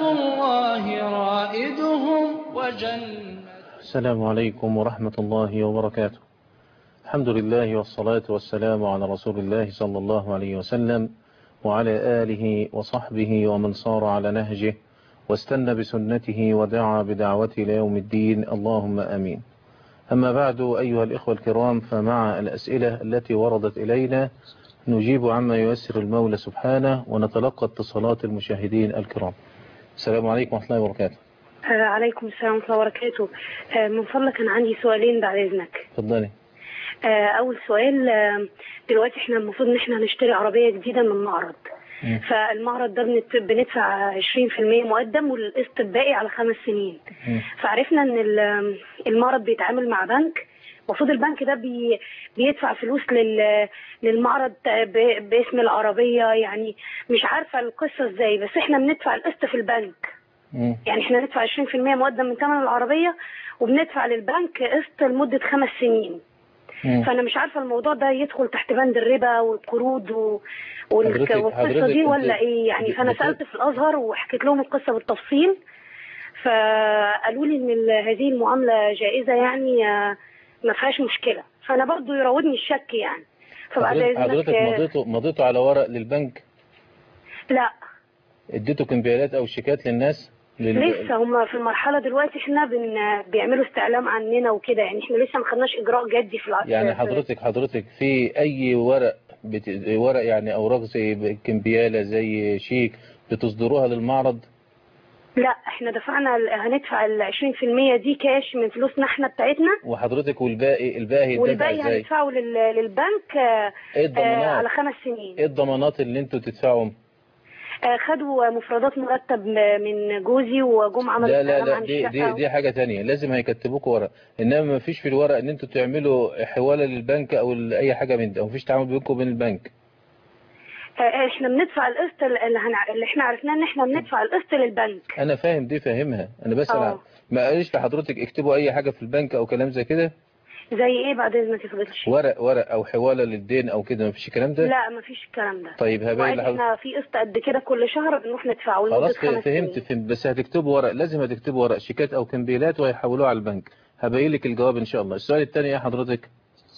الله رائدهم وجنة السلام عليكم ورحمة الله وبركاته الحمد لله والصلاة والسلام على رسول الله صلى الله عليه وسلم وعلى آله وصحبه ومن صار على نهجه واستنى بسنته ودعا بدعوته إلى يوم الدين اللهم أمين أما بعد أيها الإخوة الكرام فمع الأسئلة التي وردت إلينا نجيب عما ييسر المولى سبحانه ونتلقى اتصالات المشاهدين الكرام السلام عليكم ورحمة الله وبركاته آه، عليكم السلام ورحمة الله وبركاته آه، من فضلك أنا عندي سؤالين بعد إذنك اتفضلي آه، أول سؤال آه، دلوقتي إحنا المفروض إن إحنا نشتري عربية جديدة من معرض مم. فالمعرض ده بنت- بندفع 20% مقدم والقسط الباقي على خمس سنين مم. فعرفنا إن ال- المعرض بيتعامل مع بنك المفروض البنك ده بي بيدفع فلوس لل للمعرض ب- باسم العربية يعني مش عارفة القصة ازاي بس احنا بندفع القسط في البنك مم. يعني احنا ندفع 20% مقدم من ثمن العربية وبندفع للبنك قسط لمدة خمس سنين مم. فانا مش عارفة الموضوع ده يدخل تحت بند الربا والقروض و... والك- حضرتك- والقصة حضرتك دي انت- ولا ايه يعني فانا بت- سألت في الازهر وحكيت لهم القصة بالتفصيل فقالوا لي ان ال- هذه المعاملة جائزة يعني آه، ما فيهاش مشكلة فانا برضو يراودني الشك يعني فبعد حضرتك اذنك حضرتك آه، مضيته مضيته على ورق للبنك لا اديته كمبيالات او شيكات للناس لل... لسه هم في المرحله دلوقتي احنا بن... بيعملوا استعلام عننا وكده يعني احنا لسه ما خدناش اجراء جدي في العقد يعني حضرتك حضرتك في اي ورق بت... ورق يعني اوراق زي كمبيالة زي شيك بتصدروها للمعرض لا احنا دفعنا ال- هندفع ال 20% دي كاش من فلوسنا احنا بتاعتنا وحضرتك والباقي الباقي هيدفع والباقي ازاي هندفعه لل... للبنك آه، ايه آه، على الضمانات خمس سنين ايه الضمانات اللي انتوا تدفعهم آه، خدوا مفردات مرتب م- من جوزي وجم عملوا لا لا استعلام لا عن دي الشقة دي دي حاجة تانية لازم هيكتبوكوا ورق انما ما فيش في الورق ان انتوا تعملوا حوالة للبنك او ل- اي حاجة من ده ما فيش تعامل بينكم وبين البنك آه، احنا بندفع القسط اللي, هنع... اللي احنا عرفناه ان احنا بندفع القسط للبنك انا فاهم دي فاهمها انا بسأل اه. عن ما قالش لحضرتك اكتبوا اي حاجة في البنك او كلام زي كده زي ايه بعد اذنك يا فضيله الشيخ ورق ورق او حوالة للدين او كده ما فيش الكلام ده لا مفيش الكلام ده طيب هبين وعادي لحضرتك احنا في قسط قد كده كل شهر بنروح ندفعه لمدة خلاص خمس فهمت سنين. فهمت بس هتكتبوا ورق لازم هتكتبوا ورق شيكات او كمبيلات وهيحولوها على البنك هبين لك الجواب ان شاء الله السؤال الثاني يا حضرتك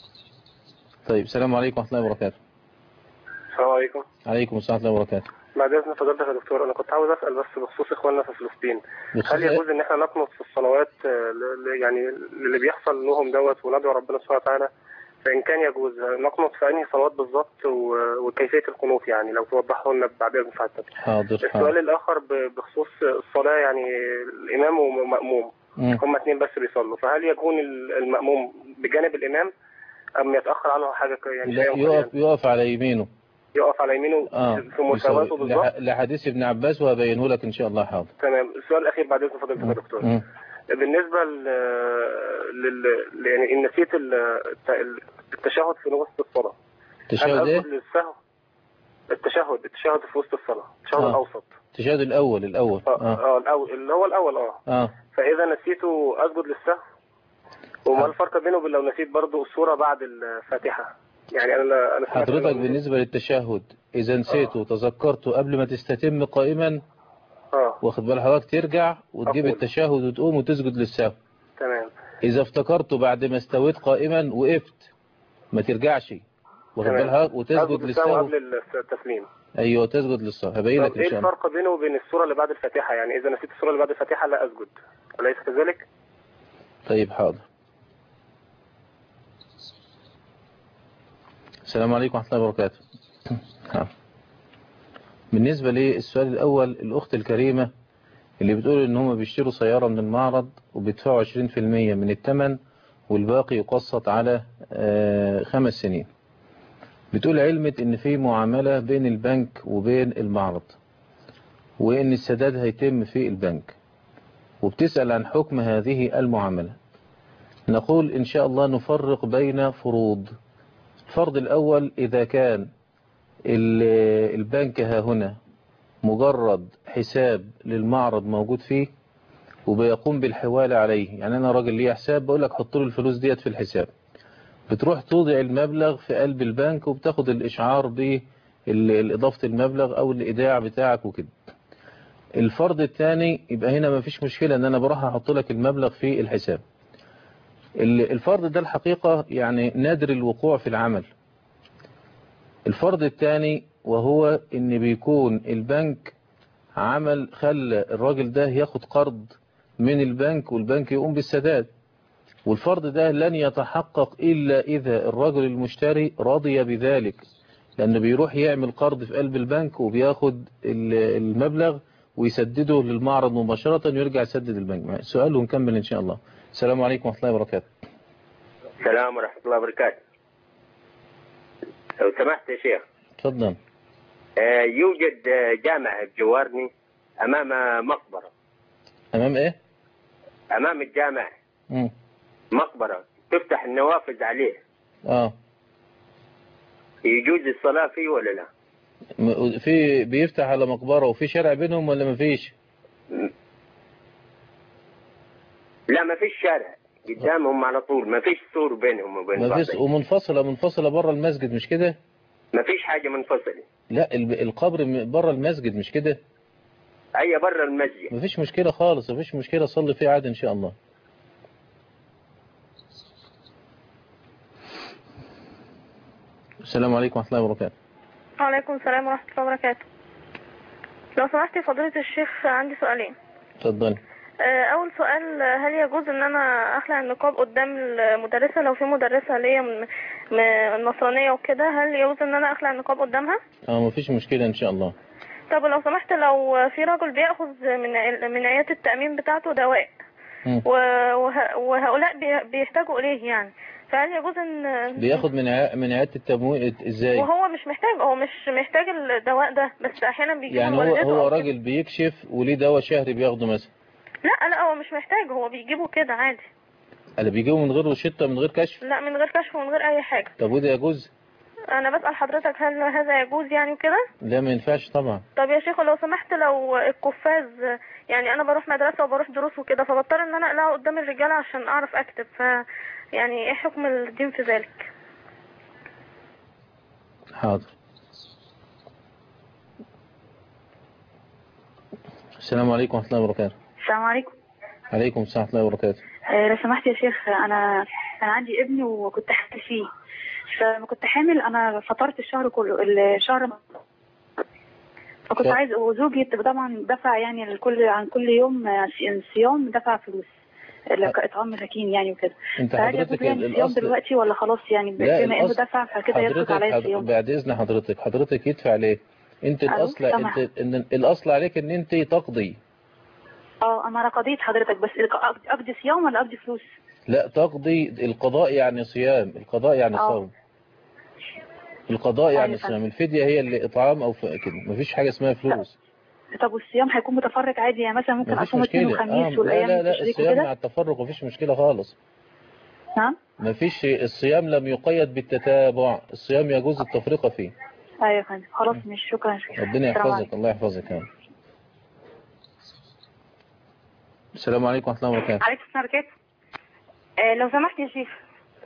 طيب السلام عليكم ورحمة الله وبركاته السلام عليكم عليكم السلام ورحمة الله وبركاته بعد اذن فضيلتك يا دكتور انا كنت عاوز اسال بس بخصوص اخواننا في فلسطين بخصوص هل إيه؟ يجوز ان احنا نقنط في الصلوات آه، ل- ل- يعني اللي بيحصل لهم دوت وندعو ربنا سبحانه وتعالى فان كان يجوز نقنط في انهي صلوات بالظبط و- وكيفيه القنوت يعني لو توضحوا لنا بعد اذن سعادتك حاضر السؤال حاضر الاخر ب- بخصوص الصلاه يعني الامام ومأموم مم. هما اتنين بس بيصلوا فهل يكون ال- المأموم بجانب الامام ام يتاخر عنه حاجه ك- يعني لا شيئا قليلا؟ يقف يقف على يمينه يقف على يمينه اه في مساواته يساوي. بالظبط لح- لحديث ابن عباس وهبينه لك ان شاء الله حاضر تمام السؤال الاخير بعد اذن فضيلتك يا دكتور مم. بالنسبه ل... لل... ل- يعني ان نسيت ال- الت- التشهد في وسط الصلاه هل التشهد ايه اسجد للسهو التشهد التشهد في وسط الصلاه التشهد آه. الاوسط التشهد الاول الاول اه, اه آه الاول اللي هو الاول اه اه فاذا نسيته اسجد للسهو وما آه. الفرق بينه وبين لو نسيت برضه السوره بعد الفاتحه يعني انا انا سمعت حضرتك إنه- بالنسبة للتشهد اذا نسيته وتذكرته قبل ما تستتم قائما اه واخد بال حضرتك ترجع وتجيب أقول. التشهد وتقوم وتسجد للسهو تمام اذا افتكرته بعد ما استويت قائما وقفت ما ترجعش واخد تمام. بال حضرتك وتسجد اسجد للسهو للسهو قبل التسليم ايوه تسجد للسهو هبين لك طب ان ايه شاء الله الفرق بينه وبين السوره اللي بعد الفاتحه يعني اذا نسيت السوره اللي بعد الفاتحه لا اسجد اليس كذلك طيب حاضر السلام عليكم ورحمة الله وبركاته ها. بالنسبة للسؤال الأول الأخت الكريمة اللي بتقول إن هم بيشتروا سيارة من المعرض وبيدفعوا 20% من الثمن والباقي يقسط على آه، خمس سنين بتقول علمت إن في معاملة بين البنك وبين المعرض وإن السداد هيتم في البنك وبتسأل عن حكم هذه المعاملة نقول إن شاء الله نفرق بين فروض الفرض الأول إذا كان ال- البنك ها هنا مجرد حساب للمعرض موجود فيه وبيقوم بالحوالة عليه يعني أنا راجل ليه حساب بقول لك حط له الفلوس ديت في الحساب بتروح توضع المبلغ في قلب البنك وبتاخد الإشعار بإضافة المبلغ أو الإيداع بتاعك وكده الفرض الثاني يبقى هنا ما فيش مشكلة ان انا بروح احط لك المبلغ في الحساب ال- الفرض ده الحقيقة يعني نادر الوقوع في العمل الفرض الثاني وهو ان بيكون البنك عمل خلى الراجل ده ياخد قرض من البنك والبنك يقوم بالسداد والفرض ده لن يتحقق إلا إذا الرجل المشتري رضي بذلك لأنه بيروح يعمل قرض في قلب البنك وبياخد ال- المبلغ ويسدده للمعرض مباشرة ويرجع يسدد البنك سؤال ونكمل إن شاء الله السلام عليكم ورحمة الله وبركاته السلام ورحمة الله وبركاته لو سمحت يا شيخ تفضل آه، يوجد آه، جامع بجوارني أمام مقبرة أمام إيه؟ أمام الجامع مم. مقبرة تفتح النوافذ عليه آه يجوز الصلاة فيه ولا لا م- في بيفتح على مقبرة وفي شارع بينهم ولا مفيش؟ لا ما فيش شارع قدامهم على طول ما فيش سور بينهم وبين مفيش بعض ومنفصلة منفصلة بره المسجد مش كده؟ ما فيش حاجة منفصلة لا الب- القبر م- بره المسجد مش كده؟ هي برا المسجد مفيش مشكلة خالص مفيش مشكلة صلي فيه عادي إن شاء الله السلام عليكم ورحمة الله وبركاته وعليكم السلام ورحمة الله وبركاته لو سمحتي فضيلة الشيخ عندي سؤالين اتفضلي آه، أول سؤال آه، هل يجوز إن أنا أخلع النقاب قدام المدرسة لو في مدرسة ليا من من نصرانية وكده هل يجوز إن أنا أخلع النقاب قدامها؟ اه مفيش مشكلة إن شاء الله طب لو سمحت لو في راجل بياخذ من ع- من عيادة التأمين بتاعته دواء مم. و- وه- وهؤلاء بي- بيحتاجوا إليه يعني فهل يجوز إن بياخد من ع... من عيادة التمويل ازاي؟ وهو مش محتاج هو مش محتاج الدواء ده بس أحيانا بيجي يعني هو هو راجل بيكشف وليه دواء شهري بياخده مثلا لا لا هو مش محتاج هو بيجيبه كده عادي اللي بيجيبه من غير روشتة من غير كشف لا من غير كشف ومن غير اي حاجة طب وده يجوز؟ انا بسأل حضرتك هل هذا يجوز يعني وكده لا ما ينفعش طبعا طب يا شيخ لو سمحت لو القفاز يعني انا بروح مدرسة وبروح دروس وكده فبضطر ان انا اقلعه قدام الرجالة عشان اعرف اكتب ف يعني ايه حكم الدين في ذلك حاضر السلام عليكم ورحمة الله وبركاته السلام عليكم عليكم السلام ورحمة الله وبركاته آه، لو سمحت يا شيخ انا انا عندي ابني وكنت حامل فيه فلما كنت حامل انا فطرت الشهر كله الشهر فكنت ف- عايز وزوجي طبعا دفع يعني الكل عن كل يوم آه، صيام دفع فلوس ال- كاطعام مساكين يعني وكده انت فهل حضرتك يجوز يعني ال- الصيام الأصل دلوقتي ولا خلاص يعني لا، بما انه الأصل- دفع فكده يسقط حضرتك عليا حض- الصيام بعد إذن حضرتك حضرتك يدفع ليه انت ألو، الأصل سامع. انت ان الأصل عليك ان انت تقضي اه انا قضيت حضرتك بس الق- اقضي صيام ولا اقضي فلوس لا تقضي القضاء يعني صيام القضاء يعني آه. صوم القضاء يعني أيوة، صيام الفدية هي اللي إطعام أو ف- كده مفيش حاجة اسمها فلوس طب والصيام هيكون متفرق عادي يعني مثلا ممكن مفيش اصوم اثنين مشكلة آه وخميس لا والايام لا لا التشريق الصيام مع وكده التفرق مفيش مشكلة خالص نعم مفيش الصيام لم يقيد بالتتابع الصيام يجوز التفرقة فيه ايوه يا فندم خلاص مش شكرا يا شيخ ربنا السلام يحفظك الله يحفظك يا رب. السلام عليكم ورحمة الله وبركاته عليكم السلام وبركاته آه، لو سمحت يا شيخ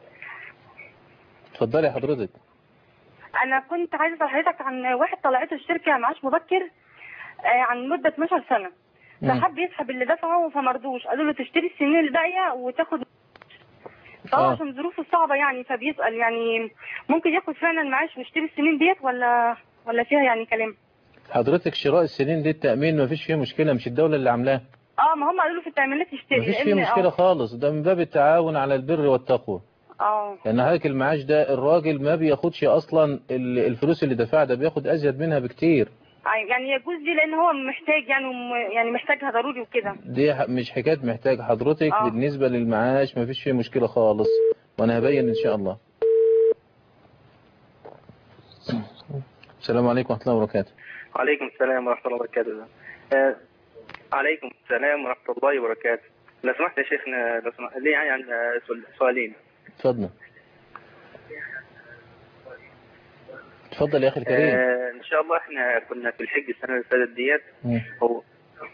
اتفضلي يا حضرتك انا كنت عايزه اسال حضرتك عن واحد طلعته الشركه معاش مبكر آه، عن مده 12 سنه مم. فحب يسحب اللي دفعه فمرضوش قالوا له تشتري السنين الباقيه وتاخد فهو آه. عشان ظروفه صعبه يعني فبيسال يعني ممكن ياخد فعلا المعاش ويشتري السنين ديت ولا ولا فيها يعني كلام حضرتك شراء السنين دي التأمين مفيش فيه مشكلة مش الدولة اللي عاملاه اه ما هم قالوا له في التأمينات يشتري مفيش لأن- فيه مشكلة آه. خالص ده من باب التعاون على البر والتقوى اه لأن هيك المعاش ده الراجل ما بياخدش أصلا ال- الفلوس اللي دفعها ده بياخد أزيد منها بكتير آه، يعني يجوز دي لان هو محتاج يعني وم- يعني محتاجها ضروري وكده دي ح- مش حكاية محتاج حضرتك آه. بالنسبة للمعاش مفيش فيه مشكلة خالص وأنا هبين إن شاء الله السلام عليكم ورحمة الله وبركاته عليكم السلام ورحمة الله وبركاته آه، عليكم السلام ورحمة الله وبركاته لو سمحت يا شيخنا لو سمحت لي يعني عن آه، سؤال- سؤالين اتفضل اتفضل يا أخي الكريم آه، إن شاء الله إحنا كنا في الحج السنة اللي فاتت ديت مم. هو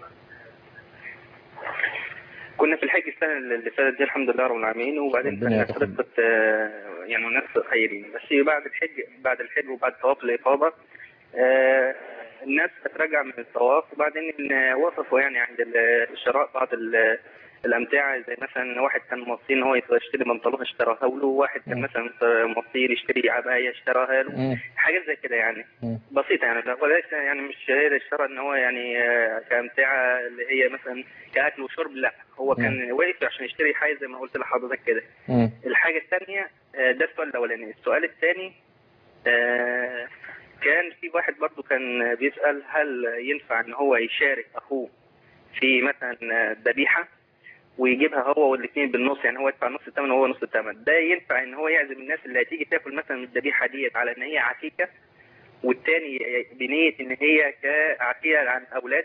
كنا في الحج السنة اللي فاتت دي الحمد لله رب العالمين وبعدين ربنا كنا يتقبل. خطة آه، يعني ناس خيرين بس بعد الحج بعد الحج وبعد طواف الإفاضة آه، الناس هترجع من الطواف وبعدين إن وصفوا يعني عند ال- شراء بعض ال- الأمتعة زي مثلا واحد كان موصي إن هو يشتري بنطلون اشتراها له واحد كان مثلا موصي يشتري عباية اشتراها له مم. حاجات زي كده يعني مم. بسيطة يعني لا- وليس يعني مش هي الشراء إن هو يعني آه، كأمتعة اللي هي مثلا كأكل وشرب لا هو كان واقف عشان يشتري حاجة زي ما قلت لحضرتك كده مم. الحاجة الثانية آه، ده السؤال الأولاني السؤال الثاني آه، كان في واحد برضو كان بيسأل هل ينفع ان هو يشارك اخوه في مثلا آه، ذبيحة ويجيبها هو والاثنين بالنص يعني هو يدفع نص الثمن وهو نص الثمن ده ينفع ان هو يعزم الناس اللي هتيجي تاكل مثلا من الذبيحة ديت على ان هي عكيكة والتاني بنية ان هي كعكية عن اولاد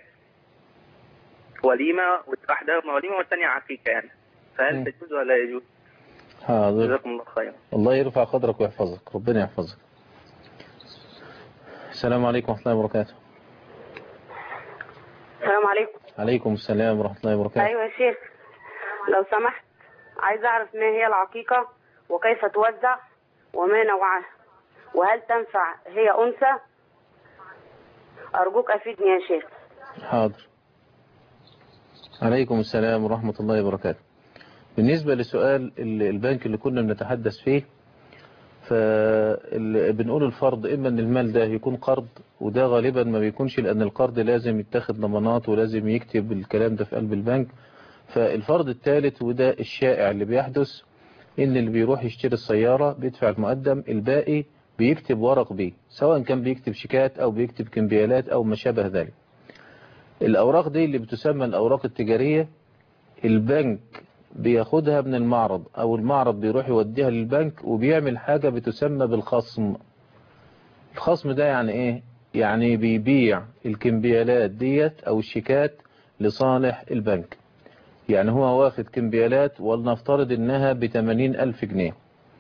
وليمة واحدة وليمة والثانية عكيكة يعني مم. فهل تجوز ولا يجوز؟ حاضر جزاكم الله خيرا الله يرفع قدرك ويحفظك ربنا يحفظك السلام عليكم ورحمة الله وبركاته السلام عليكم عليكم السلام ورحمة الله وبركاته ايوه يا شيخ لو سمحت عايز اعرف ما هي العقيقة وكيف توزع وما نوعها وهل تنفع هي انثى ارجوك افيدني يا شيخ حاضر عليكم السلام ورحمة الله وبركاته بالنسبة لسؤال ال- البنك اللي كنا بنتحدث فيه فبنقول الفرض إما أن المال ده يكون قرض وده غالبا ما بيكونش لأن القرض لازم يتخذ ضمانات ولازم يكتب الكلام ده في قلب البنك فالفرض الثالث وده الشائع اللي بيحدث إن اللي بيروح يشتري السيارة بيدفع المقدم الباقي بيكتب ورق بيه سواء كان بيكتب شيكات أو بيكتب كمبيالات أو ما شابه ذلك الأوراق دي اللي بتسمى الأوراق التجارية البنك بياخدها من المعرض أو المعرض بيروح يوديها للبنك وبيعمل حاجة بتسمى بالخصم الخصم ده يعني إيه؟ يعني بيبيع الكمبيالات ديت أو الشيكات لصالح البنك يعني هو واخد كمبيالات ولنفترض إنها بتمانين ألف جنيه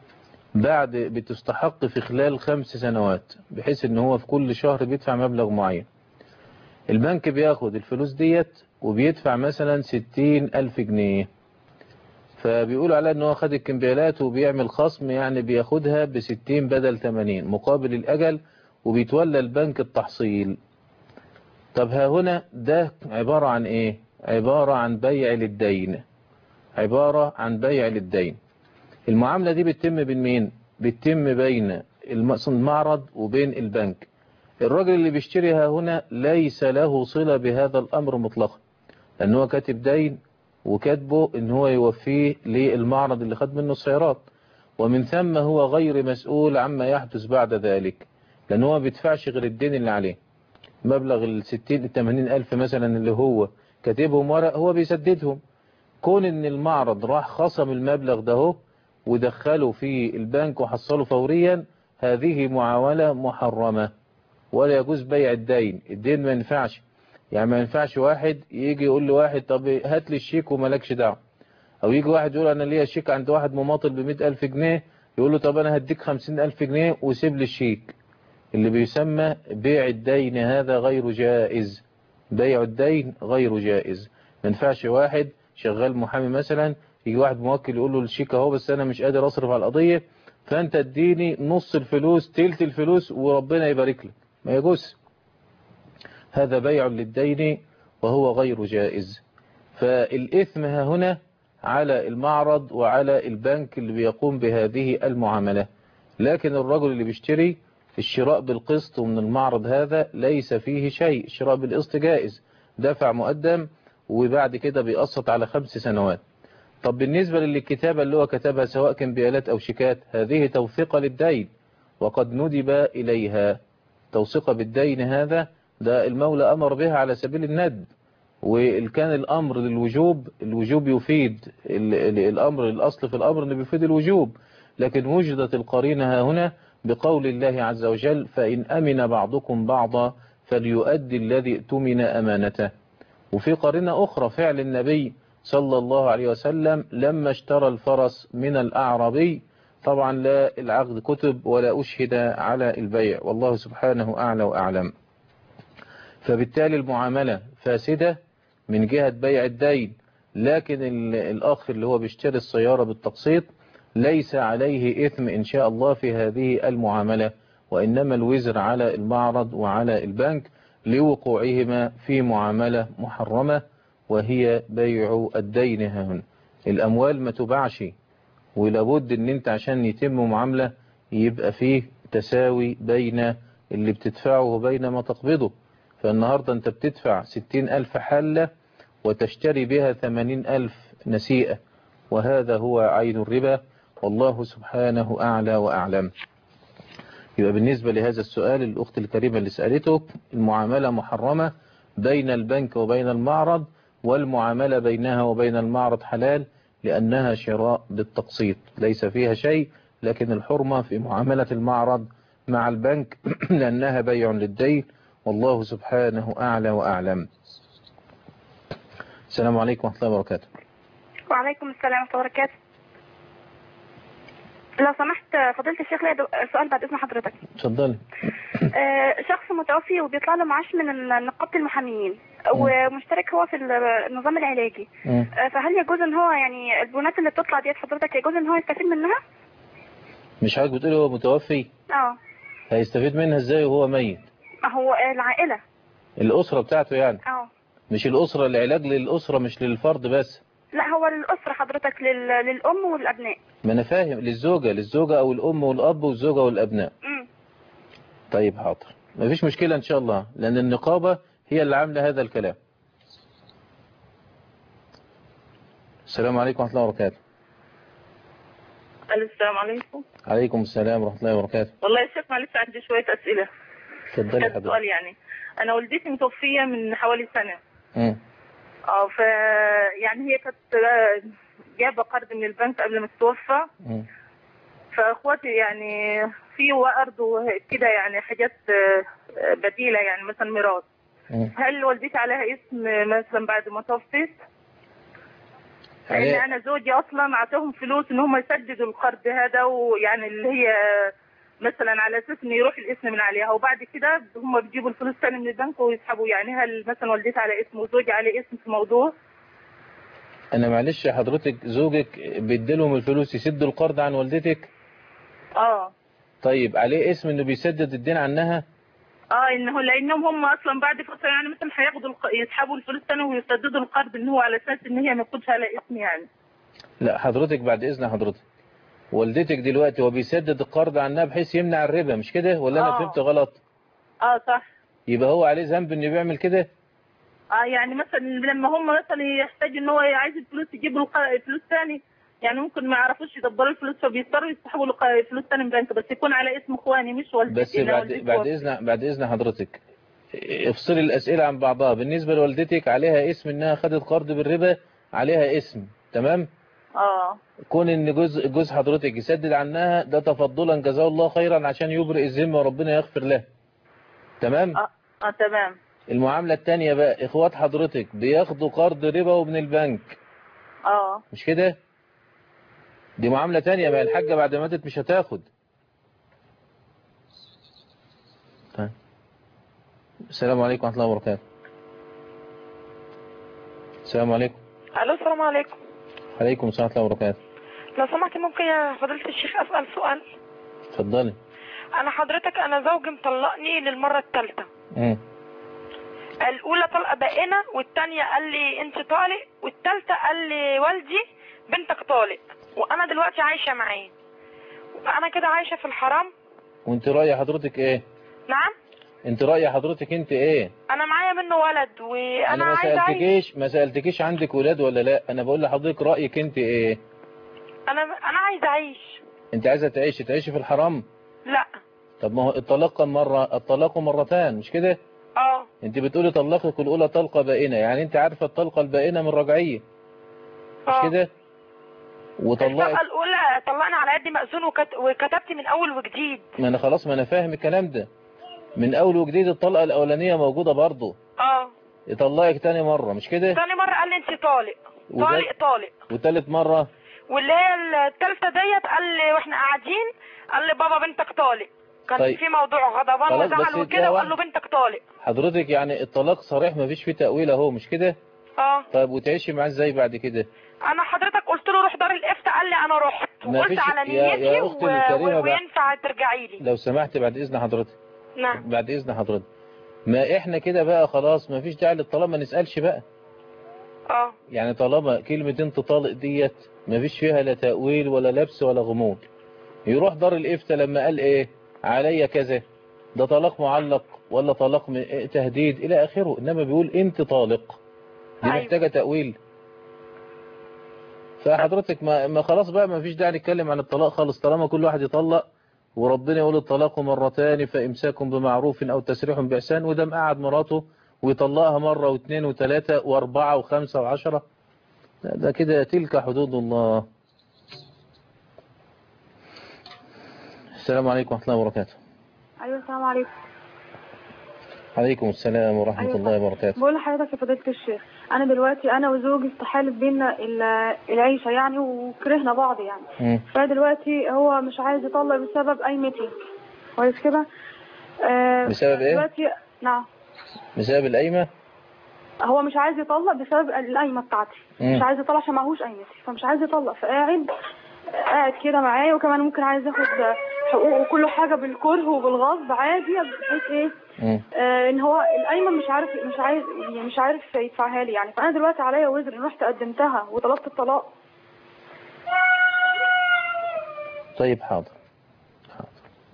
بعد بتستحق في خلال خمس سنوات بحيث إن هو في كل شهر بيدفع مبلغ معين البنك بياخد الفلوس ديت وبيدفع مثلا ستين ألف جنيه فبيقولوا على ان هو خد الكمبيالات وبيعمل خصم يعني بياخدها بستين بدل تمانين مقابل الأجل وبيتولى البنك التحصيل طب ها هنا ده عبارة عن ايه عبارة عن بيع للدين عبارة عن بيع للدين المعاملة دي بتتم بين مين بتتم بين المعرض وبين البنك الراجل اللي بيشتريها هنا ليس له صلة بهذا الأمر مطلقا لأنه هو كاتب دين وكاتبه ان هو يوفيه للمعرض اللي خد منه السيارات ومن ثم هو غير مسؤول عما يحدث بعد ذلك لأنه هو ما بيدفعش غير الدين اللي عليه مبلغ الستين التمانين ألف مثلا اللي هو كاتبهم ورق هو بيسددهم كون ان المعرض راح خصم المبلغ ده هو ودخله في البنك وحصله فوريا هذه معاولة محرمة ولا يجوز بيع الدين الدين ما ينفعش يعني ما ينفعش واحد يجي يقول لواحد طب هات لي الشيك ومالكش دعوه او يجي واحد يقول انا ليا شيك عند واحد مماطل ب ألف جنيه يقول له طب انا هديك خمسين ألف جنيه وسيب لي الشيك اللي بيسمى بيع الدين هذا غير جائز بيع الدين غير جائز ما ينفعش واحد شغال محامي مثلا يجي واحد موكل يقول له الشيك اهو بس انا مش قادر اصرف على القضيه فانت اديني نص الفلوس تلت الفلوس وربنا يبارك لك ما يجوز هذا بيع للدين وهو غير جائز فالإثم ها هنا على المعرض وعلى البنك اللي بيقوم بهذه المعاملة لكن الرجل اللي بيشتري الشراء بالقسط ومن المعرض هذا ليس فيه شيء الشراء بالقسط جائز دفع مقدم وبعد كده بيقسط على خمس سنوات طب بالنسبة للكتابة اللي هو كتبها سواء كمبيالات أو شيكات هذه توثيقة للدين وقد ندب إليها توثيقة بالدين هذا ده المولى أمر بها على سبيل الندب وإن كان الأمر للوجوب الوجوب يفيد الأمر الأصل في الأمر أنه بيفيد الوجوب لكن وجدت القرينة هنا بقول الله عز وجل فإن أمن بعضكم بعضا فليؤدي الذي اؤتمن أمانته وفي قرينة أخرى فعل النبي صلى الله عليه وسلم لما اشترى الفرس من الأعرابي طبعا لا العقد كتب ولا أشهد على البيع والله سبحانه أعلى وأعلم فبالتالي المعاملة فاسدة من جهة بيع الدين لكن الأخ اللي هو بيشتري السيارة بالتقسيط ليس عليه إثم إن شاء الله في هذه المعاملة وإنما الوزر على المعرض وعلى البنك لوقوعهما في معاملة محرمة وهي بيع الدين هنا الأموال ما تباعش ولابد ان انت عشان يتم معاملة يبقى فيه تساوي بين اللي بتدفعه وبين ما تقبضه فالنهاردة انت بتدفع ستين ألف حلة وتشتري بها ثمانين ألف نسيئة وهذا هو عين الربا والله سبحانه أعلى وأعلم يبقى بالنسبة لهذا السؤال الأخت الكريمة اللي سألته المعاملة محرمة بين البنك وبين المعرض والمعاملة بينها وبين المعرض حلال لأنها شراء بالتقسيط ليس فيها شيء لكن الحرمة في معاملة المعرض مع البنك لأنها بيع للدين والله سبحانه أعلى وأعلم السلام عليكم ورحمة الله وبركاته وعليكم السلام ورحمة الله وبركاته لو سمحت فضيلة الشيخ ليا دو- سؤال بعد إذن حضرتك اتفضلي آه، شخص متوفي وبيطلع له معاش من ال- نقابة المحامين ومشترك هو في ال- النظام العلاجي مم. آه، فهل يجوز ان هو يعني البنات اللي بتطلع ديت حضرتك يجوز ان هو يستفيد منها؟ مش حضرتك بتقولي هو متوفي اه هيستفيد منها ازاي وهو ميت ما هو آه، العائلة الأسرة بتاعته يعني اه مش الأسرة العلاج للأسرة مش للفرد بس لا هو للأسرة حضرتك لل... للأم والأبناء ما أنا فاهم للزوجة للزوجة أو الأم والأب والزوجة والأبناء مم. طيب حاضر مفيش مشكلة إن شاء الله لأن النقابة هي اللي عاملة هذا الكلام السلام عليكم ورحمة الله وبركاته الو السلام عليكم عليكم السلام ورحمة الله وبركاته والله يا شيخ معلش عندي شوية أسئلة اتفضلي كذا حضرتك سؤال يعني أنا والدتي متوفية من حوالي سنة مم. اه ف يعني هي كانت آه، جايبة قرض من البنك قبل ما تتوفى مم. فاخواتي يعني في وارض وكده يعني حاجات آه، آه، بديلة يعني مثلا ميراث مم. هل والدتي عليها اسم مثلا بعد ما توفت؟ لان عليها- انا زوجي اصلا اعطاهم فلوس ان هم يسددوا القرض هذا ويعني اللي هي مثلا على اساس انه يروح الاسم من عليها وبعد كده هم بيجيبوا الفلوس تاني من البنك ويسحبوا يعني هل مثلا والدتي على اسم وزوجي على اسم في موضوع؟ أنا معلش يا حضرتك زوجك بيديلهم الفلوس يسدوا القرض عن والدتك اه طيب عليه اسم إنه بيسدد الدين عنها اه انه لانهم هم اصلا بعد فتره يعني مثلا هياخدوا الق... يسحبوا الفلوس تاني ويسددوا القرض ان هو على اساس ان هي ما ياخدش على اسم يعني لا حضرتك بعد إذن حضرتك والدتك دلوقتي هو بيسدد القرض عنها بحيث يمنع الربا مش كده ولا أنا آه. فهمت غلط اه صح يبقى هو عليه ذنب إنه بيعمل كده اه يعني مثلا لما هم مثلا يحتاج ان هو عايز الفلوس يجيب له الق- فلوس تاني يعني ممكن ما يعرفوش يدبروا الفلوس فبيضطروا يسحبوا له ق- فلوس تاني من البنك بس يكون على اسم اخواني مش والدتي بس أنا بعد والدتي بعد توفت. إذن بعد إذن حضرتك افصلي الأسئلة عن بعضها بالنسبة لوالدتك عليها اسم إنها خدت قرض بالربا عليها اسم تمام اه كون ان جوز جوز حضرتك يسدد عنها ده تفضلا جزاه الله خيرا عشان يبرئ الذمه وربنا يغفر له تمام اه اه تمام المعامله الثانيه بقى اخوات حضرتك بياخدوا قرض ربا ومن البنك اه مش كده دي معامله ثانيه بقى الحاجه بعد ما ماتت مش هتاخد طيب. السلام عليكم ورحمه الله وبركاته السلام عليكم الو السلام عليكم عليكم السلام ورحمه الله وبركاته لو سمحت ممكن يا فضيلة الشيخ اسأل سؤال اتفضلي انا حضرتك انا زوجي مطلقني للمرة الثالثة مم. الاولى طلقة بائنة والتانية قال لي انت طالق والتالتة قال لي والدي بنتك طالق وانا دلوقتي عايشة معاه انا كده عايشة في الحرام وانت راي حضرتك ايه نعم انت راي حضرتك انت ايه انا معايا منه ولد وانا انا ما عايزة اعيش سالتكيش ما سالتكيش عندك ولاد ولا لا انا بقول لحضرتك رايك انت ايه انا انا عايزة اعيش انت عايزه تعيشي تعيشي في الحرام لا طب ما هو الطلاق كم مره الطلاق مرتان مش كده اه انت بتقولي طلقك الاولى طلقه بائنه يعني انت عارفه الطلقه البائنه من رجعيه مش اه كده وطلقت الطلقة الاولى طلقنا على قد مأذون وكت... وكتبت من اول وجديد ما انا خلاص ما انا فاهم الكلام ده من اول وجديد الطلقه الاولانيه موجوده برضه اه يطلقك تاني مره مش كده تاني مرة قال لي انت طالق وده- طالق طالق وتالت مره واللي هي التالتة ديت قال لي واحنا قاعدين قال لي بابا بنتك طالق كان طيب. في موضوع غضبان خلاص، بس وزعل ده وكده وقال له واحد. بنتك طالق حضرتك يعني الطلاق صريح ما فيش فيه تأويل اهو مش كده اه طيب وتعيشي معاه ازاي بعد كده انا حضرتك قلت له روح دار الافتاء قال لي انا رحت ما وقلت فيش- على يا- نيتي يا أختي الكريمة و... بقى. وينفع ترجعي لي لو سمحت بعد اذن حضرتك نعم بعد اذن حضرتك ما احنا كده بقى خلاص ما فيش داعي للطلاق ما نسألش بقى اه يعني طالما كلمة انت طالق ديت ما فيش فيها لا تأويل ولا لبس ولا غموض يروح دار الإفتاء لما قال ايه عليا كذا ده طلاق معلق ولا طلاق م- إيه تهديد إلى آخره إنما بيقول انت طالق دي أيوة. محتاجة تأويل فحضرتك ما, ما خلاص بقى ما فيش داعي نتكلم عن الطلاق خالص طالما كل واحد يطلق وربنا يقول الطلاق مرتان فإمساك بمعروف أو تسريح بإحسان وده مقعد مراته ويطلقها مرة واثنين وثلاثة واربعة وخمسة وعشرة لا ده كده تلك حدود الله السلام عليكم ورحمة الله وبركاته ايوه السلام عليكم عليكم السلام ورحمة أيوة. الله وبركاته بقول لحضرتك يا فضيلة الشيخ انا دلوقتي انا وزوجي استحالت بينا ال- العيشه يعني وكرهنا بعض يعني مم. فدلوقتي هو مش عايز يطلق بسبب اي ميتنج كويس كده آه بسبب إيه؟ دلوقتي نعم بسبب القايمة هو مش عايز يطلق بسبب القايمه بتاعتي مم. مش عايز يطلق عشان معهوش قايمتي فمش عايز يطلق فقاعد قاعد كده معايا وكمان ممكن عايز ياخد حقوقه وكل حاجه بالكره وبالغصب عادي بحيث ايه مم. آه ان هو القايمه مش عارف مش عايز يعني مش عارف يدفعها لي يعني فانا دلوقتي عليا وزر إن رحت قدمتها وطلبت الطلاق طيب حاضر حاضر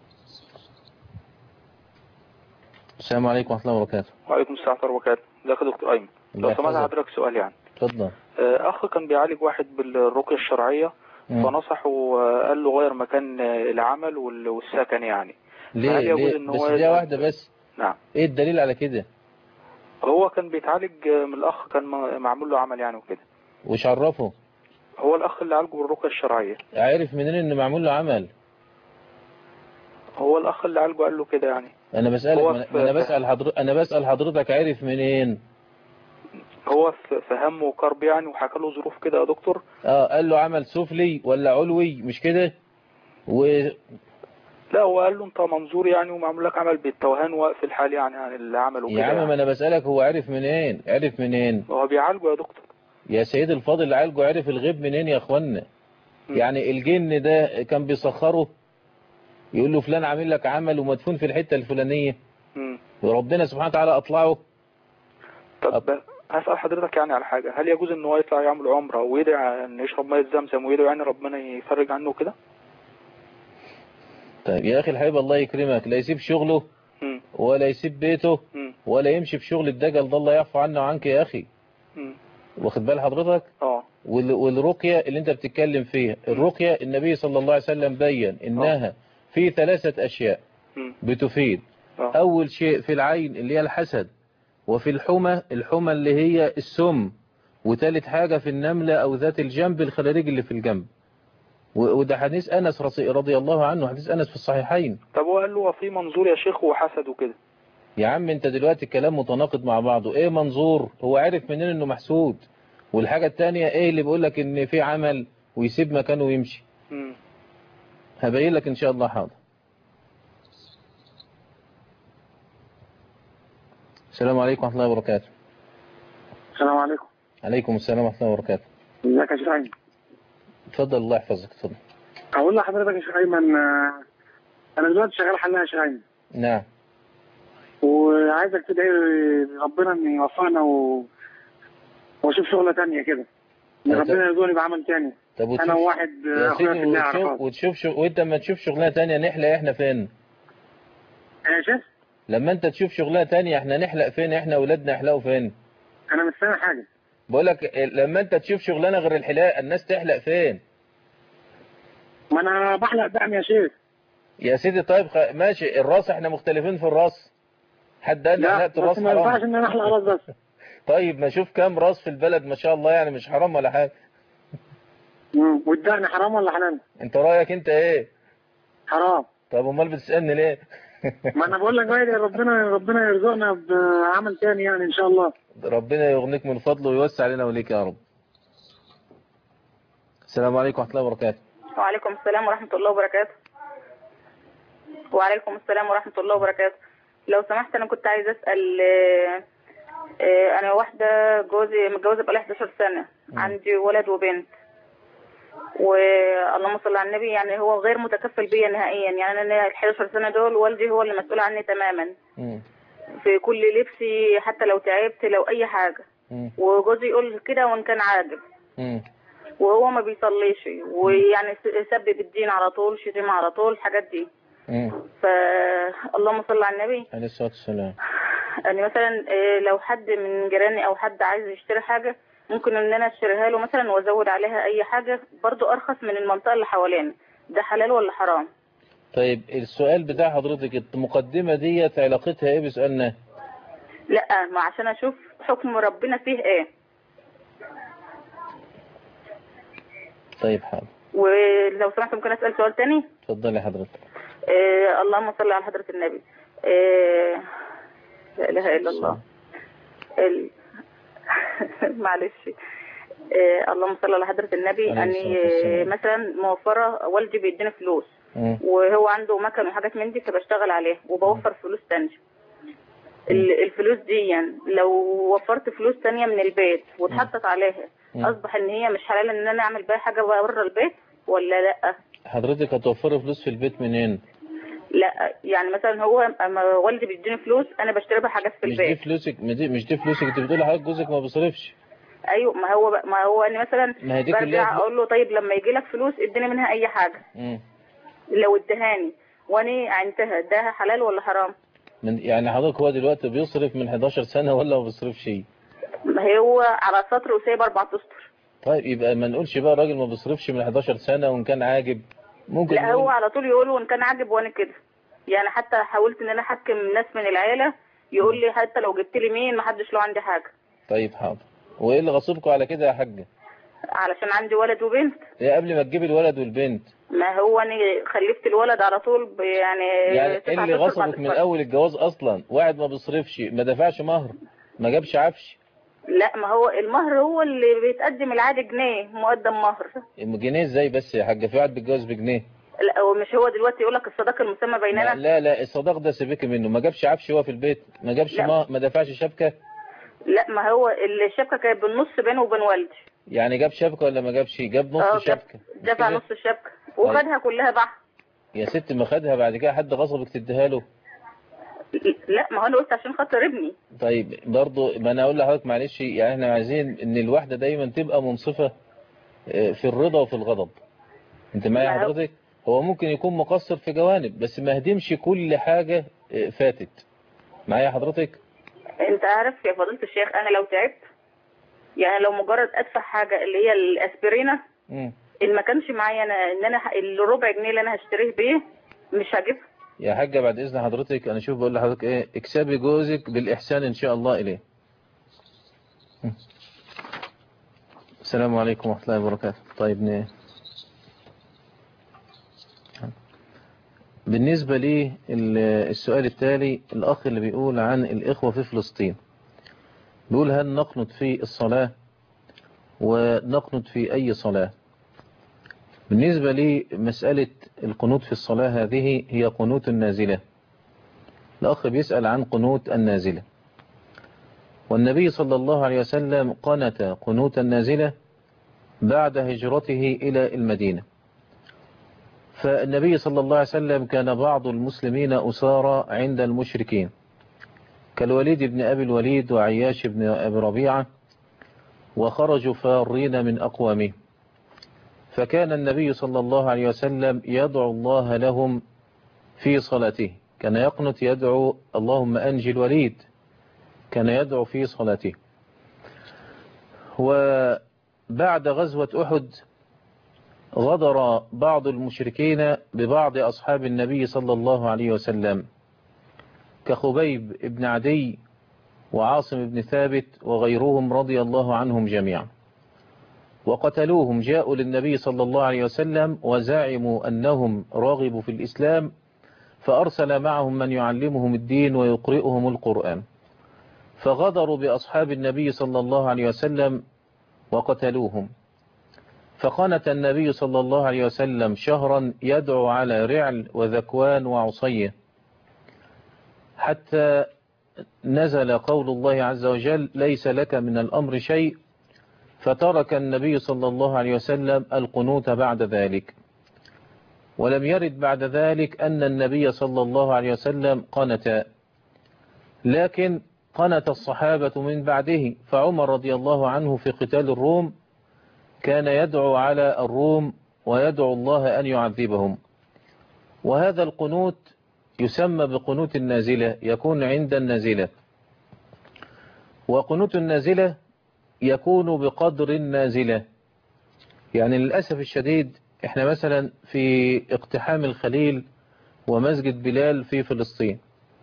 السلام عليكم ورحمة الله وبركاته وعليكم السلام ورحمة الله وبركاته ازيك يا دكتور أيمن الله لو سمحت يحفظك. حضرتك سؤال يعني اتفضل آه، أخ كان بيعالج واحد بالرقية الشرعية مم. فنصحه وقال له غير مكان آه، العمل وال- والسكن يعني ليه فهل يجوز ليه إن بس هو دي يذهب- واحدة بس نعم ايه الدليل على كده هو كان بيتعالج آه، من الأخ كان م- معمول له عمل يعني وكده وش عرفه هو الأخ اللي عالجه بالرقية الشرعية عارف منين ان معمول له عمل هو الأخ اللي عالجه قال له كده يعني انا بسألك هو ما في- أنا- انا بسأل حضرتك انا بسأل حضرتك عارف منين هو في في هم وكرب يعني وحكى له ظروف كده يا دكتور اه قال له عمل سفلي ولا علوي مش كده و لا هو قال له انت منظور يعني ومعمول لك عمل بالتوهان وقف الحال يعني عن اللي عمله يا كده عم ما يعني. انا بسألك هو عارف منين عارف منين هو بيعالجه يا دكتور يا سيد الفاضل اللي عالجه عارف الغيب منين يا اخوانا يعني الجن ده كان بيسخره يقول له فلان عامل لك عمل ومدفون في الحتة الفلانية مم. وربنا سبحانه وتعالى اطلعه طب هسأل حضرتك يعني على حاجة هل يجوز ان هو يطلع يعمل عمرة ويدعي ان يشرب مية زمزم ويدعي يعني ربنا يفرج عنه كده طيب يا اخي الحبيب الله يكرمك لا يسيب شغله مم. ولا يسيب بيته مم. ولا يمشي في شغل الدجل ده الله يعفو عنه وعنك يا اخي مم. واخد بال حضرتك اه وال- والرقية اللي انت بتتكلم فيها الرقية النبي صلى الله عليه وسلم بين انها في ثلاثة اشياء مم. بتفيد آه. اول شيء في العين اللي هي الحسد وفي الحمى الحمى اللي هي السم وثالث حاجة في النملة او ذات الجنب الخلاريج اللي في الجنب و- وده حديث انس رضي رضي الله عنه حديث انس في الصحيحين طب هو قال له هو في منظور يا شيخ وحسد وكده يا عم انت دلوقتي الكلام متناقض مع بعضه ايه منظور هو عارف منين انه محسود والحاجة التانية ايه اللي بيقول لك ان في عمل ويسيب مكانه ويمشي مم. هبين لك ان شاء الله حاضر السلام عليكم ورحمة الله وبركاته السلام عليكم عليكم السلام ورحمة الله وبركاته ازيك يا شيخ ايمن اتفضل الله يحفظك اتفضل اقول لحضرتك يا شيخ ايمن آه، انا دلوقتي شغال حلاق يا شيخ ايمن نعم وعايزك تدعي ربنا ان يوفقنا و... واشوف شغله تانية كده ان طب- ربنا يرزقني بعمل تاني طب وتشوف انا وواحد آه، يا اخويا سيدي في الله وتشوف, عرفات وتشوف شو... وانت لما تشوف شغلانة تانية نحلق احنا فين يا شيخ لما انت تشوف شغلانة تانية احنا نحلق فين احنا اولادنا يحلقوا فين انا مش فاهم حاجه بقول لك لما انت تشوف شغلانة غير الحلاق الناس تحلق فين ما انا بحلق دعم يا شيخ يا سيدي طيب خ... ماشي الراس احنا مختلفين في الراس حد قال لي لا حلقت بس الراس ما ينفعش حرام ان انا احلق راس بس طيب ما شوف كام راس في البلد ما شاء الله يعني مش حرام ولا حاجة مم. والدقن حرام ولا حلال انت رأيك انت ايه حرام طب امال بتسألني ليه ما انا بقول لك بقى يا ربنا ربنا يرزقنا بعمل تاني يعني ان شاء الله ربنا يغنيك من فضله ويوسع علينا وليك يا رب السلام عليكم ورحمة الله وبركاته وعليكم السلام ورحمة الله وبركاته وعليكم السلام ورحمة الله وبركاته لو سمحت أنا كنت عايزة أسأل آه، آه، أنا واحدة جوزي متجوزة بقالي 11 سنة عندي ولد وبنت واللهم صل على النبي يعني هو غير متكفل بيا نهائيا يعني أنا ال 11 سنة دول والدي هو اللي مسؤول عني تماما في كل لبسي حتى لو تعبت لو اي حاجه مم. وجوزي يقول كده وان كان عاجب مم. وهو ما بيصليش ويعني س- سبب الدين على طول شتيمة على طول الحاجات دي مم. فاللهم صل على النبي عليه الصلاة والسلام يعني مثلا إيه، لو حد من جيراني او حد عايز يشتري حاجه ممكن ان انا اشتريها له مثلا وازود عليها اي حاجه برضو ارخص من المنطقه اللي حوالينا ده حلال ولا حرام طيب السؤال بتاع حضرتك المقدمة ديت علاقتها ايه بسؤالنا لا ما عشان اشوف حكم ربنا فيه ايه طيب حاضر ولو سمحت ممكن اسال سؤال تاني اتفضلي حضرتك إيه اللهم صل على حضره النبي إيه لا اله الا الله ال... معلش إيه اللهم صل على حضره النبي عليه اني الصلاة والسلام. إيه، مثلا موفره والدي بيديني فلوس مم. وهو عنده مكن وحاجات من دي فبشتغل عليها وبوفر فلوس تانية ال- الفلوس دي يعني لو وفرت فلوس تانية من البيت واتحطت عليها مم. اصبح ان هي مش حلال ان انا اعمل بيها حاجة بره البيت ولا لا حضرتك هتوفري فلوس في البيت منين لا يعني مثلا هو اما والدي بيديني فلوس انا بشتري بها حاجات في مش دي البيت فلوسك ما دي- مش دي فلوسك انت بتقولي حضرتك جوزك ما بيصرفش ايوه ما هو ما هو انا مثلا ما هي دي كلها برجع فلوس. اقول له طيب لما يجي لك فلوس اديني منها اي حاجة مم. لو ادهاني وانا عنتها ده حلال ولا حرام من يعني حضرتك هو دلوقتي بيصرف من 11 سنة ولا ما بيصرفش ما هو على سطر وسايب اربع اسطر طيب يبقى ما نقولش بقى الراجل ما بيصرفش من 11 سنة وان كان عاجب ممكن لا نقول هو على طول يقول وان كان عاجب وانا كده يعني حتى حاولت ان انا احكم ناس من العيله يقول لي حتى لو جبت لي مين ما حدش له عندي حاجه طيب حاضر وايه اللي غصبكم على كده يا حاجة علشان عندي ولد وبنت ايه قبل ما تجيب الولد والبنت ما هو انا خلفت الولد على طول ب- يعني يعني ايه تسعة اللي أشهر بعد غصبك من الفرق. اول الجواز اصلا واحد ما بيصرفش ما دفعش مهر ما جابش عفش لا ما هو المهر هو اللي بيتقدم العادي جنيه مقدم مهر جنيه ازاي بس يا حاجة في واحد بيتجوز بجنيه لا هو مش هو دلوقتي يقول لك الصداقه المسمى لا بيننا لا, لا الصداق ده سيبك منه ما جابش عفش هو في البيت ما جابش لا. ما, ما دفعش شبكة لا ما هو الشبكه كانت بالنص بينه وبين والدي يعني جاب شبكة ولا ما جابش جاب اه نص جاب- شبكة دفع كده؟ نص الشبكه وخدها كلها بقى يا ست ما خدها بعد كده حد غصبك تديها له لا ما هو انا قلت عشان خاطر ابني طيب برضه ما انا اقول لحضرتك معلش يعني احنا عايزين ان الواحده دايما تبقى منصفه آه، في الرضا وفي الغضب انت معايا ما هو- حضرتك هو ممكن يكون مقصر في جوانب بس ما هدمش كل حاجه آه، فاتت معايا حضرتك انت عارف يا فضيلة الشيخ انا لو تعبت يعني لو مجرد ادفع حاجة اللي هي الاسبرينة مم. ان ما كانش معايا انا ان انا ه- الربع جنيه اللي انا هشتريه بيه مش هجيبها يا حاجه بعد اذن حضرتك انا شوف بقول لحضرتك ايه اكسبي جوزك بالاحسان ان شاء الله اليه مم. السلام عليكم ورحمه الله وبركاته طيب ن- بالنسبة لي ال- السؤال التالي الأخ اللي بيقول عن الإخوة في فلسطين بيقول هل نقنط في الصلاة ونقنط في أي صلاة بالنسبة لي مسألة القنوت في الصلاة هذه هي قنوت النازلة الأخ بيسأل عن قنوت النازلة والنبي صلى الله عليه وسلم قنت قنوت النازلة بعد هجرته إلى المدينة فالنبي صلى الله عليه وسلم كان بعض المسلمين أسارى عند المشركين كالوليد بن أبي الوليد وعياش بن أبي ربيعة وخرجوا فارين من أقوامه فكان النبي صلى الله عليه وسلم يدعو الله لهم في صلاته كان يقنت يدعو اللهم أنجي الوليد كان يدعو في صلاته وبعد غزوة أحد غدر بعض المشركين ببعض أصحاب النبي صلى الله عليه وسلم كخبيب بن عدي وعاصم بن ثابت وغيرهم رضي الله عنهم جميعا وقتلوهم جاءوا للنبي صلى الله عليه وسلم وزعموا أنهم راغبوا في الإسلام فأرسل معهم من يعلمهم الدين ويقرئهم القرآن فغدروا بأصحاب النبي صلى الله عليه وسلم وقتلوهم فقنت النبي صلى الله عليه وسلم شهرا يدعو على رعل وذكوان وعصيه حتى نزل قول الله عز وجل ليس لك من الأمر شيء فترك النبي صلى الله عليه وسلم القنوت بعد ذلك ولم يرد بعد ذلك أن النبي صلى الله عليه وسلم قنت لكن قنت الصحابة من بعده فعمر رضي الله عنه في قتال الروم كان يدعو على الروم ويدعو الله أن يعذبهم وهذا القنوت يسمى بقنوت النازلة يكون عند النازلة وقنوت النازلة يكون بقدر النازلة يعني للأسف الشديد احنا مثلا في اقتحام الخليل ومسجد بلال في فلسطين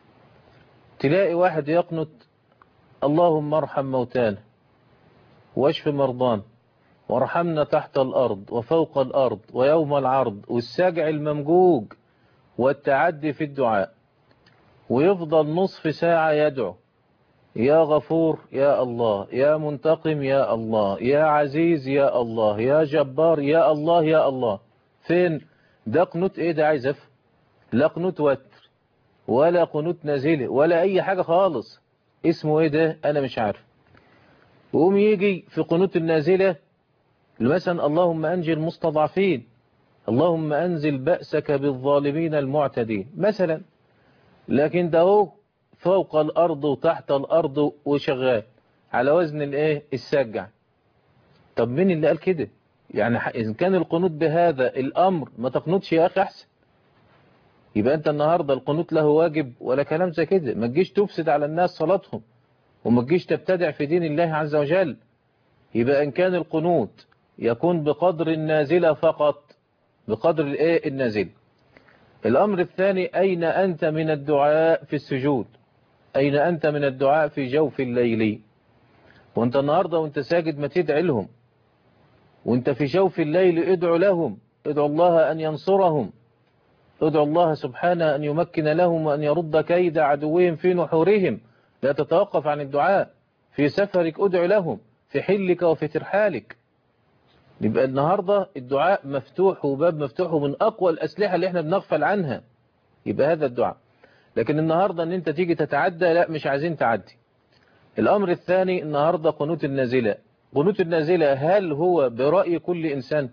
تلاقي واحد يقنط اللهم ارحم موتانا واشف مرضانا وارحمنا تحت الأرض وفوق الأرض ويوم العرض والسجع الممجوج والتعدي في الدعاء ويفضل نصف ساعة يدعو يا غفور يا الله يا منتقم يا الله يا عزيز يا الله يا جبار يا الله يا الله فين ده قنوت ايه ده عايز افهم لا قنوت وتر ولا قنوت نازله ولا اي حاجة خالص اسمه ايه ده انا مش عارف وقوم يجي في قنوت النازلة مثلا اللهم انجي المستضعفين اللهم انزل بأسك بالظالمين المعتدين مثلا لكن ده هو فوق الأرض وتحت الأرض وشغال على وزن الايه السجع طب مين اللي قال كده يعني إذا كان القنوت بهذا الأمر ما تقنطش يا أخي أحسن يبقى أنت النهاردة القنوت له واجب ولا كلام زي كده ما تجيش تفسد على الناس صلاتهم وما تجيش تبتدع في دين الله عز وجل يبقى إن كان القنوت يكون بقدر النازلة فقط بقدر الايه النازل الأمر الثاني أين أنت من الدعاء في السجود أين أنت من الدعاء في جوف الليل وانت النهاردة وانت ساجد ما تدعي لهم وانت في جوف الليل ادعو لهم ادعو الله أن ينصرهم ادعو الله سبحانه أن يمكن لهم وأن يرد كيد عدوهم في نحورهم لا تتوقف عن الدعاء في سفرك ادعو لهم في حلك وفي ترحالك يبقى النهاردة الدعاء مفتوح وباب مفتوح ومن أقوى الأسلحة اللي احنا بنغفل عنها يبقى هذا الدعاء لكن النهاردة ان انت تيجي تتعدى لا مش عايزين تعدي الأمر الثاني النهاردة قنوت النازلة قنوت النازلة هل هو برأي كل إنسان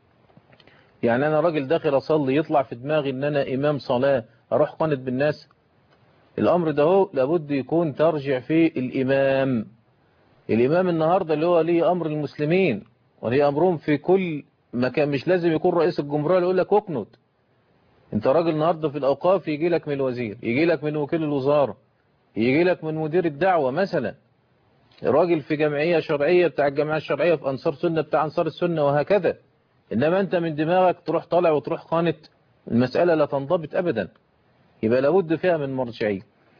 يعني أنا راجل داخل أصلي يطلع في دماغي ان أنا إمام صلاة أروح قنت بالناس الأمر ده هو لابد يكون ترجع فيه الإمام الإمام النهاردة اللي هو ليه أمر المسلمين وليه أمرهم في كل مكان مش لازم يكون رئيس الجمهورية اللي يقول لك اقنت انت راجل النهاردة في الأوقاف يجي لك من الوزير يجي لك من وكيل الوزارة يجي لك من مدير الدعوة مثلا راجل في جمعية شرعية بتاع الجمعية الشرعية في أنصار سنة بتاع أنصار السنة وهكذا إنما أنت من دماغك تروح طالع وتروح قانت المسألة لا تنضبط أبدا يبقى لابد فيها من مرجعية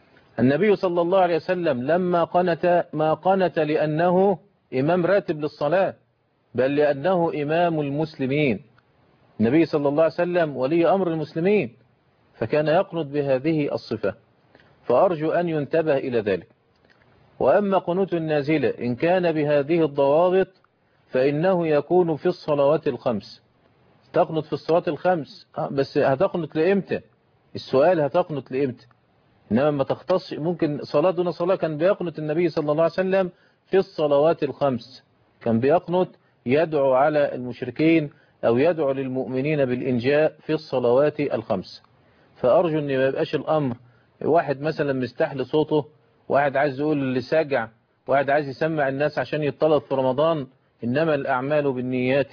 النبي صلى الله عليه وسلم لما قنت ما قنت لأنه إمام راتب للصلاة بل لأنه إمام المسلمين النبي صلى الله عليه وسلم ولي أمر المسلمين فكان يقنط بهذه الصفة فأرجو أن ينتبه إلى ذلك وأما قنوت النازلة إن كان بهذه الضوابط فإنه يكون في الصلوات الخمس تقنط في الصلوات الخمس بس هتقنط لإمتى السؤال هتقنط لإمتى إنما ما تختص ممكن صلاة دون صلاة كان بيقنط النبي صلى الله عليه وسلم في الصلوات الخمس كان بيقنط يدعو على المشركين أو يدعو للمؤمنين بالإنجاء في الصلوات الخمس فأرجو أن ما يبقاش الأمر واحد مثلا مستحل صوته واحد عايز يقول اللي ساجع واحد عايز يسمع الناس عشان يطلب في رمضان إنما الأعمال بالنيات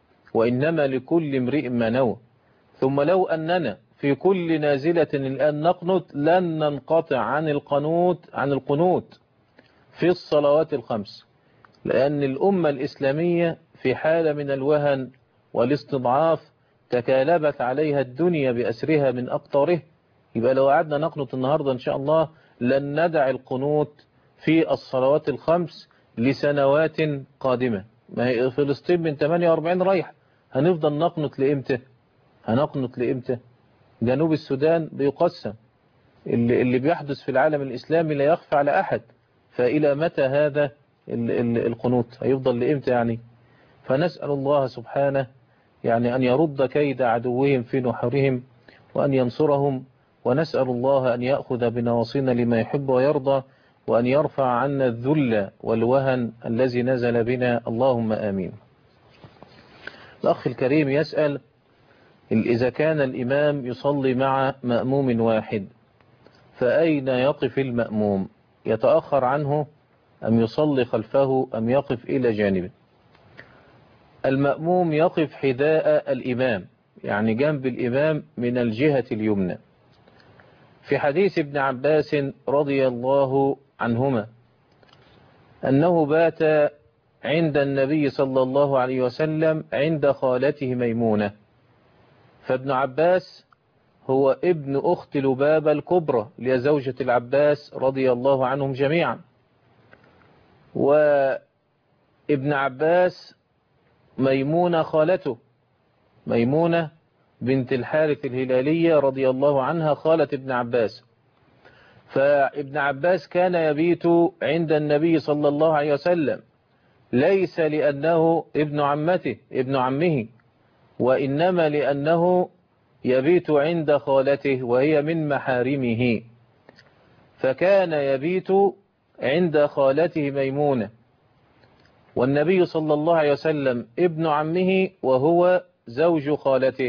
وإنما لكل امرئ ما نوى ثم لو أننا في كل نازلة الآن نقنط لن ننقطع عن القنوت عن القنوت في الصلوات الخمس لأن الأمة الإسلامية في حالة من الوهن والاستضعاف تكالبت عليها الدنيا بأسرها من أقطاره يبقى لو قعدنا نقنط النهاردة إن شاء الله لن ندع القنوت في الصلوات الخمس لسنوات قادمة ما هي فلسطين من 48 رايح هنفضل نقنط لإمتى هنقنط لإمتى جنوب السودان بيقسم اللي, اللي بيحدث في العالم الإسلامي لا يخفى على أحد فإلى متى هذا القنوت هيفضل لإمتى يعني فنسأل الله سبحانه يعني أن يرد كيد عدوهم في نحرهم وأن ينصرهم ونسأل الله أن يأخذ بنواصينا لما يحب ويرضى وأن يرفع عنا الذل والوهن الذي نزل بنا اللهم آمين الأخ الكريم يسأل إذا كان الإمام يصلي مع مأموم واحد فأين يقف المأموم يتأخر عنه أم يصلي خلفه أم يقف إلى جانبه المأموم يقف حذاء الإمام يعني جنب الإمام من الجهة اليمنى في حديث ابن عباس رضي الله عنهما أنه بات عند النبي صلى الله عليه وسلم عند خالته ميمونة فابن عباس هو ابن أخت لبابة الكبرى لزوجة العباس رضي الله عنهم جميعا وابن عباس ميمونة خالته ميمونة بنت الحارث الهلالية رضي الله عنها خالة ابن عباس فابن عباس كان يبيت عند النبي صلى الله عليه وسلم ليس لأنه ابن عمته ابن عمه وإنما لأنه يبيت عند خالته وهي من محارمه فكان يبيت عند خالته ميمونة والنبي صلى الله عليه وسلم ابن عمه وهو زوج خالته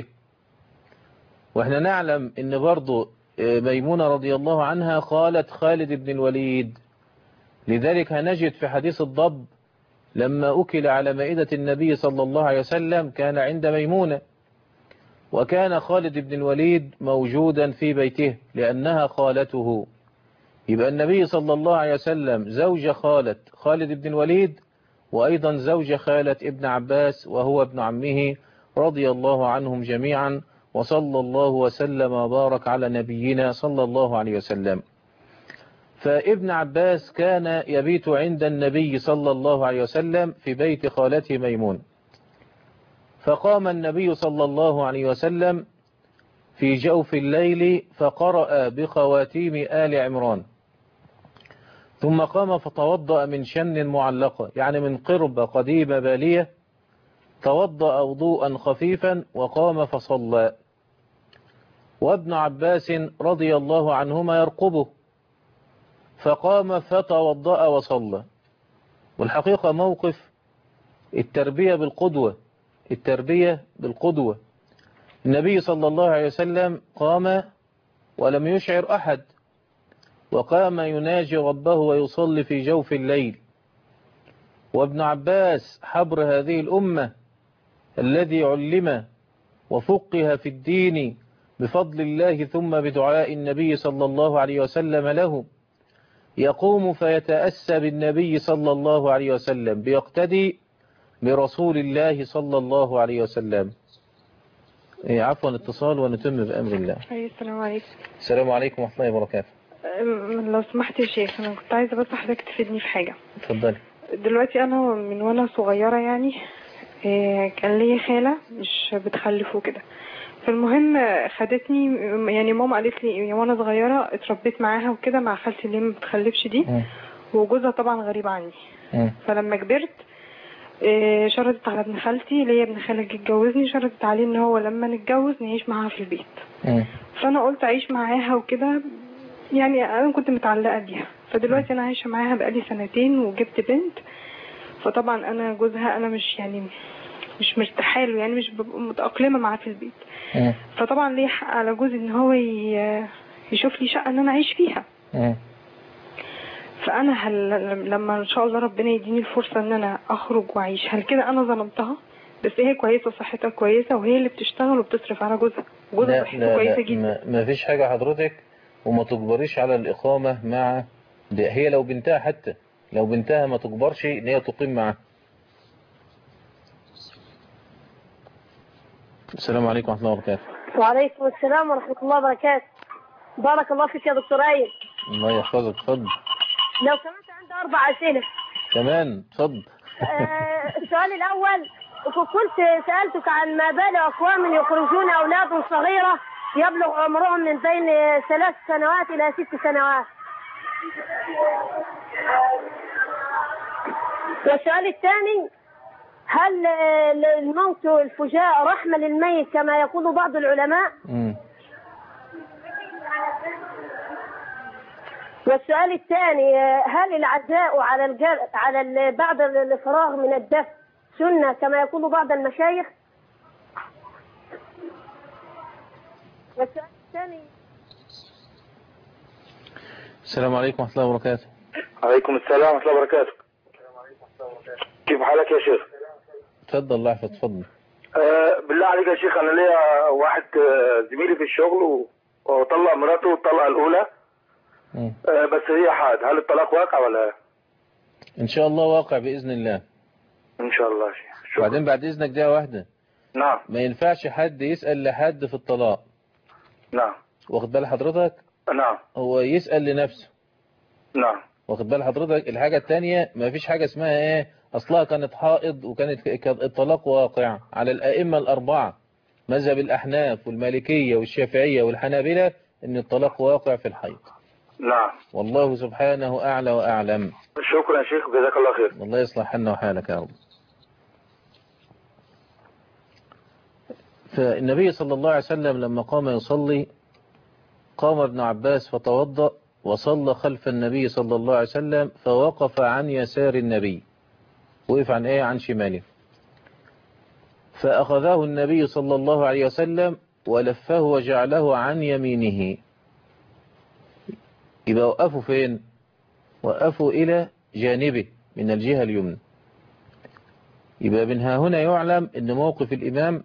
واحنا نعلم ان برضو ميمونة رضي الله عنها خالة خالد بن الوليد لذلك هنجد في حديث الضب لما أكل على مائدة النبي صلى الله عليه وسلم كان عند ميمونة وكان خالد بن الوليد موجودا في بيته لأنها خالته يبقى النبي صلى الله عليه وسلم زوج خالة خالد بن الوليد وأيضا زوج خالة ابن عباس وهو ابن عمه رضي الله عنهم جميعا وصلى الله وسلم وبارك على نبينا صلى الله عليه وسلم فابن عباس كان يبيت عند النبي صلى الله عليه وسلم في بيت خالته ميمون فقام النبي صلى الله عليه وسلم في جوف الليل فقرأ بخواتيم آل عمران ثم قام فتوضأ من شن معلقة يعني من قربة قديمة بالية توضأ وضوءا خفيفا وقام فصلى وابن عباس رضي الله عنهما يرقبه فقام فتوضأ وصلى والحقيقة موقف التربية بالقدوة التربية بالقدوة النبي صلى الله عليه وسلم قام ولم يشعر أحد وقام يناجي ربه ويصلي في جوف الليل وابن عباس حبر هذه الأمة الذي علم وفقه في الدين بفضل الله ثم بدعاء النبي صلى الله عليه وسلم له يقوم فيتأسى بالنبي صلى الله عليه وسلم بيقتدي برسول الله صلى الله عليه وسلم إيه عفوا اتصال ونتم بأمر الله أي السلام عليكم السلام عليكم ورحمة الله وبركاته أم، لو سمحت يا شيخ أنا كنت عايزة بس حضرتك تفيدني في حاجة اتفضلي دلوقتي أنا من وأنا صغيرة يعني إيه، كان ليا خالة مش بتخلف وكده فالمهم خدتني يعني ماما قالت لي وانا صغيرة اتربيت معاها وكده مع خالتي اللي ما بتخلفش دي وجوزها طبعا غريب عني فلما كبرت إيه، شرطت على ابن خالتي ليا ابن خالة جه اتجوزني شرطت عليه ان هو لما نتجوز نعيش معاها في البيت فانا قلت اعيش معاها وكده يعني انا كنت متعلقة بيها فدلوقتي انا عايشة معاها بقالي سنتين وجبت بنت فطبعا انا جوزها انا مش يعني مش مرتاحه له يعني مش ببقى متأقلمة معاه في البيت فطبعا ليه حق على جوزي ان هو ي- يشوف لي شقة ان انا اعيش فيها فانا هل لما ان شاء الله ربنا يديني الفرصة ان انا اخرج واعيش هل كده انا ظلمتها بس هي كويسة صحتها كويسة وهي اللي بتشتغل وبتصرف على جوزها جوزها لا صحته لا كويسة لا جدا ما, ما فيش حاجة حضرتك وما تجبريش على الإقامة مع ده هي لو بنتها حتى لو بنتها ما تجبرش ان هي تقيم معاها السلام عليكم ورحمة الله وبركاته وعليكم السلام ورحمة الله وبركاته بارك الله فيك يا دكتور أيمن الله يحفظك اتفضل لو سمحت عندي أربع أسئلة كمان اتفضل آه، السؤال الأول كنت سألتك عن ما بال أقوام يخرجون أولاد صغيرة يبلغ عمرهم من بين ثلاث سنوات إلى ست سنوات والسؤال الثاني هل آه، الموت الفجاء رحمة للميت كما يقول بعض العلماء والسؤال الثاني آه، هل العزاء على الجر... على ال... بعد الفراغ من الدفن سنة كما يقول بعض المشايخ والسؤال الثاني السلام عليكم ورحمة الله وبركاته عليكم السلام ورحمة الله وبركاته كيف حالك يا شيخ اتفضل الله يحفظ اتفضل أه بالله عليك يا شيخ أنا ليا واحد آه، زميلي في الشغل و- وطلق مراته الطلقة الأولى مم. أه بس هي حاد هل الطلاق واقع ولا ان شاء الله واقع بإذن الله إن شاء الله يا شيخ وبعدين بعد إذنك دقيقة واحدة نعم ما ينفعش حد يسأل لحد في الطلاق نعم واخد بال حضرتك نعم هو يسأل لنفسه نعم واخد بال حضرتك الحاجة التانية ما فيش حاجة اسمها ايه اصلها كانت حائض وكانت كان الطلاق واقع على الائمة الاربعة مذهب الاحناف والمالكية والشافعية والحنابلة ان الطلاق واقع في الحيض نعم والله سبحانه اعلى واعلم شكرا يا شيخ وجزاك الله خير الله يصلح حالنا وحالك يا رب فالنبي صلى الله عليه وسلم لما قام يصلي قام ابن عباس فتوضأ وصلى خلف النبي صلى الله عليه وسلم فوقف عن يسار النبي وقف عن ايه عن شماله فأخذه النبي صلى الله عليه وسلم ولفه وجعله عن يمينه يبقى وقفوا فين وقفوا إلى جانبه من الجهة اليمنى يبقى من ها هنا يعلم أن موقف الإمام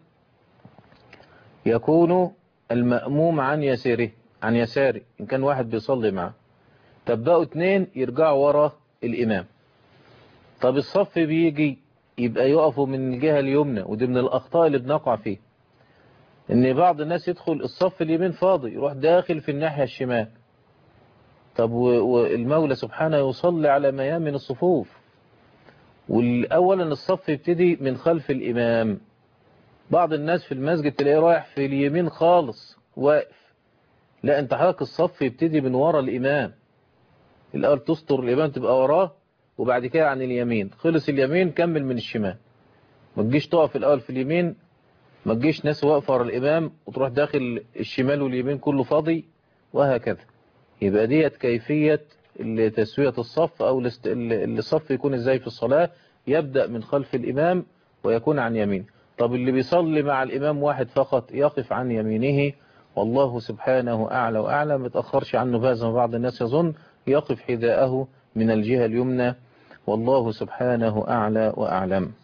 يكون المأموم عن يساره عن يساره إن كان واحد بيصلي معه طب بقوا اتنين يرجعوا ورا الإمام طب الصف بيجي يبقى يقفوا من الجهة اليمنى ودي من الأخطاء اللي بنقع فيه إن بعض الناس يدخل الصف اليمين فاضي يروح داخل في الناحية الشمال طب و- والمولى سبحانه يصلي على ميامن الصفوف والأولا الصف يبتدي من خلف الإمام بعض الناس في المسجد تلاقيه رايح في اليمين خالص واقف لا انت حضرتك الصف يبتدي من ورا الإمام الأول تستر الإمام تبقى وراه وبعد كده عن اليمين خلص اليمين كمل من الشمال ما تجيش تقف الأول في اليمين ما تجيش ناس واقفة ورا الإمام وتروح داخل الشمال واليمين كله فاضي وهكذا يبقى ديت كيفية ال- تسوية الصف أو الاست- ال- الصف يكون ازاي في الصلاة يبدأ من خلف الإمام ويكون عن يمين طب اللي بيصلي مع الإمام واحد فقط يقف عن يمينه والله سبحانه أعلى وأعلى ما يتأخرش عنه بهذا ما بعض الناس يظن يقف حذاءه من الجهة اليمنى والله سبحانه أعلى وأعلم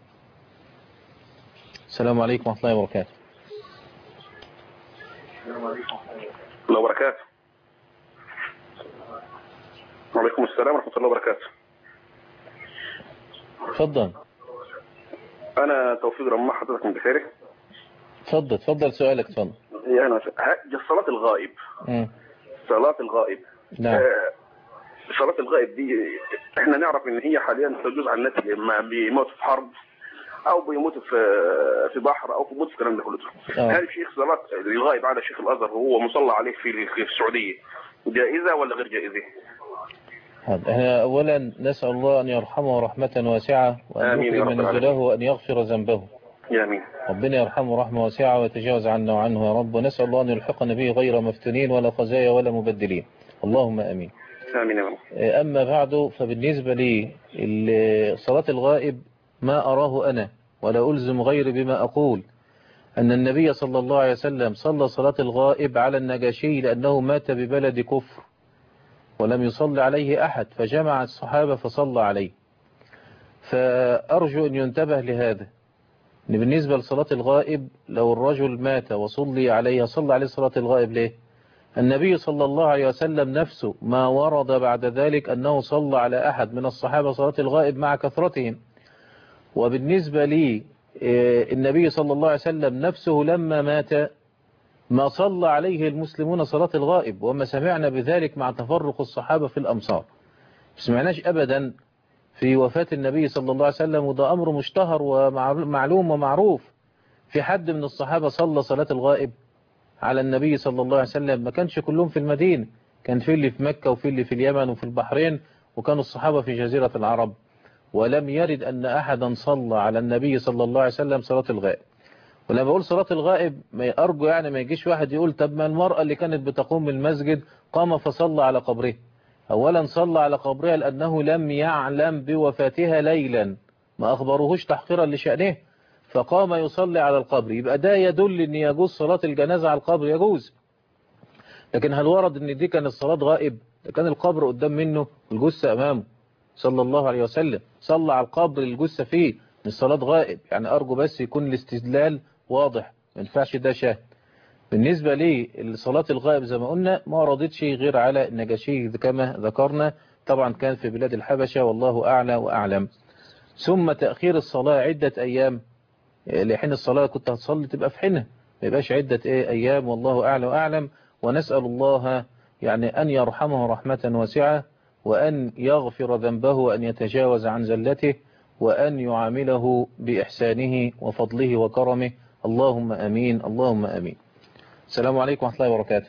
السلام عليكم ورحمة الله وبركاته الله وبركاته وعليكم السلام ورحمة الله وبركاته اتفضل أنا توفيق رماح حضرتك من بخيرك اتفضل اتفضل سؤالك اتفضل يعني صلاة الغائب مم. صلاة الغائب نعم آه، صلاة الغائب دي احنا نعرف ان هي حاليا تجوز على الناس اللي ما بيموتوا في حرب او بيموتوا في في بحر او بيموتوا في الكلام ده كله آه. هل شيخ صلاة الغائب على شيخ الازهر وهو مصلى عليه في في السعودية جائزة ولا غير جائزة؟ حاضر. احنا اولا نسأل الله ان يرحمه رحمة واسعة وان آمين يا يكرم رب العالمين. نزله وان يغفر ذنبه يا امين ربنا يرحمه رحمة واسعة ويتجاوز عنا وعنه يا رب ونسأل الله أن يلحقنا به غير مفتونين ولا خزايا ولا مبدلين اللهم أمين امين يا رب أما بعد فبالنسبة لي ال- صلاة الغائب ما أراه أنا ولا ألزم غيري بما أقول أن النبي صلى الله عليه وسلم صلى صلاة الغائب على النجاشي لأنه مات ببلد كفر ولم يصلي عليه أحد فجمع الصحابة فصلى عليه فأرجو أن ينتبه لهذا إن بالنسبة لصلاة الغائب لو الرجل مات وصلي عليه صلى عليه صلاة الغائب ليه النبي صلى الله عليه وسلم نفسه ما ورد بعد ذلك أنه صلى على أحد من الصحابة صلاة الغائب مع كثرتهم وبالنسبة لي آه، النبي صلى الله عليه وسلم نفسه لما مات ما صلى عليه المسلمون صلاة الغائب وما سمعنا بذلك مع تفرق الصحابة في الأمصار ما سمعناش أبدا في وفاة النبي صلى الله عليه وسلم وده أمر مشتهر ومعلوم ومعروف في حد من الصحابة صلى صلاة الغائب على النبي صلى الله عليه وسلم ما كانش كلهم في المدينة كان في اللي في مكة وفي اللي في اليمن وفي البحرين وكانوا الصحابة في جزيرة العرب ولم يرد أن أحدا صلى على النبي صلى الله عليه وسلم صلاة الغائب ولما بقول صلاة الغائب ما أرجو يعني ما يجيش واحد يقول طب ما المرأة اللي كانت بتقوم من المسجد قام فصلى على قبره أولا صلى على قبرها لأنه لم يعلم بوفاتها ليلا ما أخبروهش تحقيرا لشأنه فقام يصلي على القبر يبقى ده يدل أن يجوز صلاة الجنازة على القبر يجوز لكن هل ورد أن دي كانت صلاة غائب ده كان القبر قدام منه والجثة أمامه صلى الله عليه وسلم صلى على القبر الجثة فيه مش صلاة غائب يعني أرجو بس يكون الاستدلال واضح ما ينفعش ده شاهد بالنسبة لي صلاة الغائب زي ما قلنا ما رضيتش غير على النجاشي كما ذكرنا طبعا كان في بلاد الحبشة والله أعلى وأعلم ثم تأخير الصلاة عدة أيام لحين الصلاة كنت هتصلي تبقى في حينها ما يبقاش عدة إيه أيام والله أعلى وأعلم ونسأل الله يعني أن يرحمه رحمة واسعة وأن يغفر ذنبه وأن يتجاوز عن زلته وأن يعامله بإحسانه وفضله وكرمه اللهم أمين اللهم أمين السلام عليكم ورحمة الله وبركاته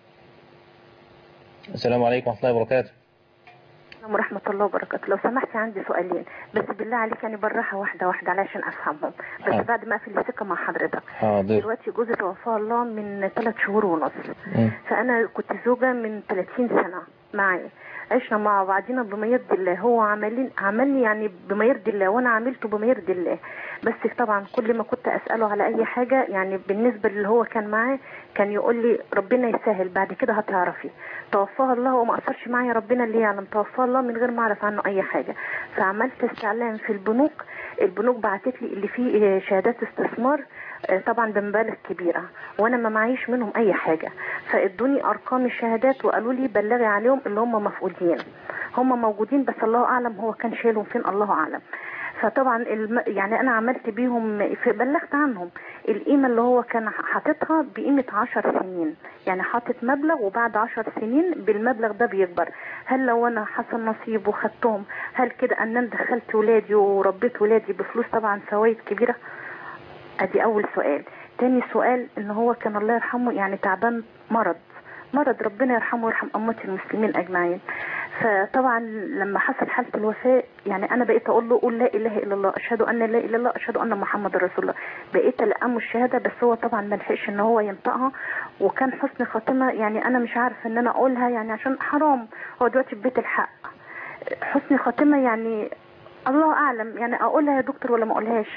السلام عليكم ورحمة الله وبركاته السلام ورحمة الله وبركاته لو سمحت عندي سؤالين بس بالله عليك يعني بالراحة واحدة واحدة علشان أفهمهم بس حاضر. بعد ما أقفل السكة مع حضرتك حاضر دلوقتي جوزي توفاه الله من ثلاث شهور ونص مم. فأنا كنت زوجة من 30 سنة معي عشنا مع بعضنا بما يرضي الله هو عملين عملني يعني بما يرضي الله وانا عملته بما يرضي الله بس طبعا كل ما كنت اساله على اي حاجه يعني بالنسبه اللي هو كان معاه كان يقول لي ربنا يسهل بعد كده هتعرفي توفاه الله وما اثرش معايا ربنا اللي يعلم توفاه الله من غير ما اعرف عنه اي حاجه فعملت استعلام في البنوك البنوك بعتت لي اللي فيه آه، شهادات استثمار آه، طبعا بمبالغ كبيره وانا ما معيش منهم اي حاجه فادوني ارقام الشهادات وقالوا لي بلغي عليهم اللي هم مفقودين هم موجودين بس الله اعلم هو كان شايلهم فين الله اعلم فطبعا الم... يعني انا عملت بيهم في بلغت عنهم القيمه اللي هو كان حاططها بقيمه 10 سنين يعني حاطط مبلغ وبعد 10 سنين بالمبلغ ده بيكبر هل لو انا حصل نصيب وخدتهم هل كده ان انا دخلت ولادي وربيت ولادي بفلوس طبعا فوائد كبيره ادي اول سؤال تاني سؤال ان هو كان الله يرحمه يعني تعبان مرض مرض ربنا يرحمه ويرحم اموات المسلمين اجمعين فطبعا لما حصل حاله الوفاه يعني انا بقيت اقول له قول لا اله الا الله اشهد ان لا اله الا الله اشهد ان محمد رسول الله بقيت القمه الشهاده بس هو طبعا ما لحقش ان هو ينطقها وكان حسن خاتمه يعني انا مش عارفه ان انا اقولها يعني عشان حرام هو دلوقتي في بيت الحق حسن خاتمه يعني الله اعلم يعني اقولها يا دكتور ولا ما اقولهاش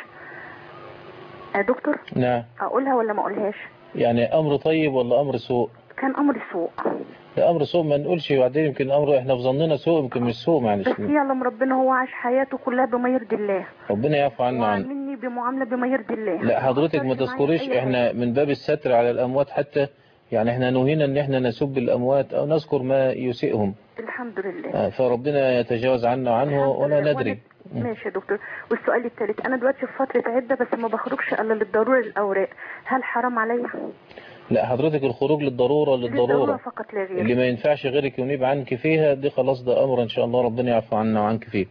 يا دكتور نعم اقولها ولا ما اقولهاش يعني أمر طيب ولا أمر سوء كان امر سوء ده أمر سوء ما نقولش بعدين يمكن أمر إحنا في ظننا سوء يمكن مش سوء معلش بس يعلم ربنا هو عاش حياته كلها بما يرضي الله ربنا يعفو عنا عنه وعاملني بمعامله بما يرضي الله لا حضرتك ما أثرش معايا تذكريش أي احنا من باب الستر على الأموات حتى يعني احنا نهينا ان احنا نسب الأموات أو نذكر ما يسيئهم الحمد لله آه، فربنا يتجاوز عنا وعنه ولا ندري ماشي يا دكتور والسؤال الثالث انا دلوقتي في فتره عده بس ما بخرجش الا للضروره للاوراق هل حرام عليا لا حضرتك الخروج للضرورة للضروره للضرورة فقط لا غير اللي ما ينفعش غيرك ينيب عنك فيها دي خلاص ده أمر إن شاء الله ربنا يعفو عنا وعنك فيه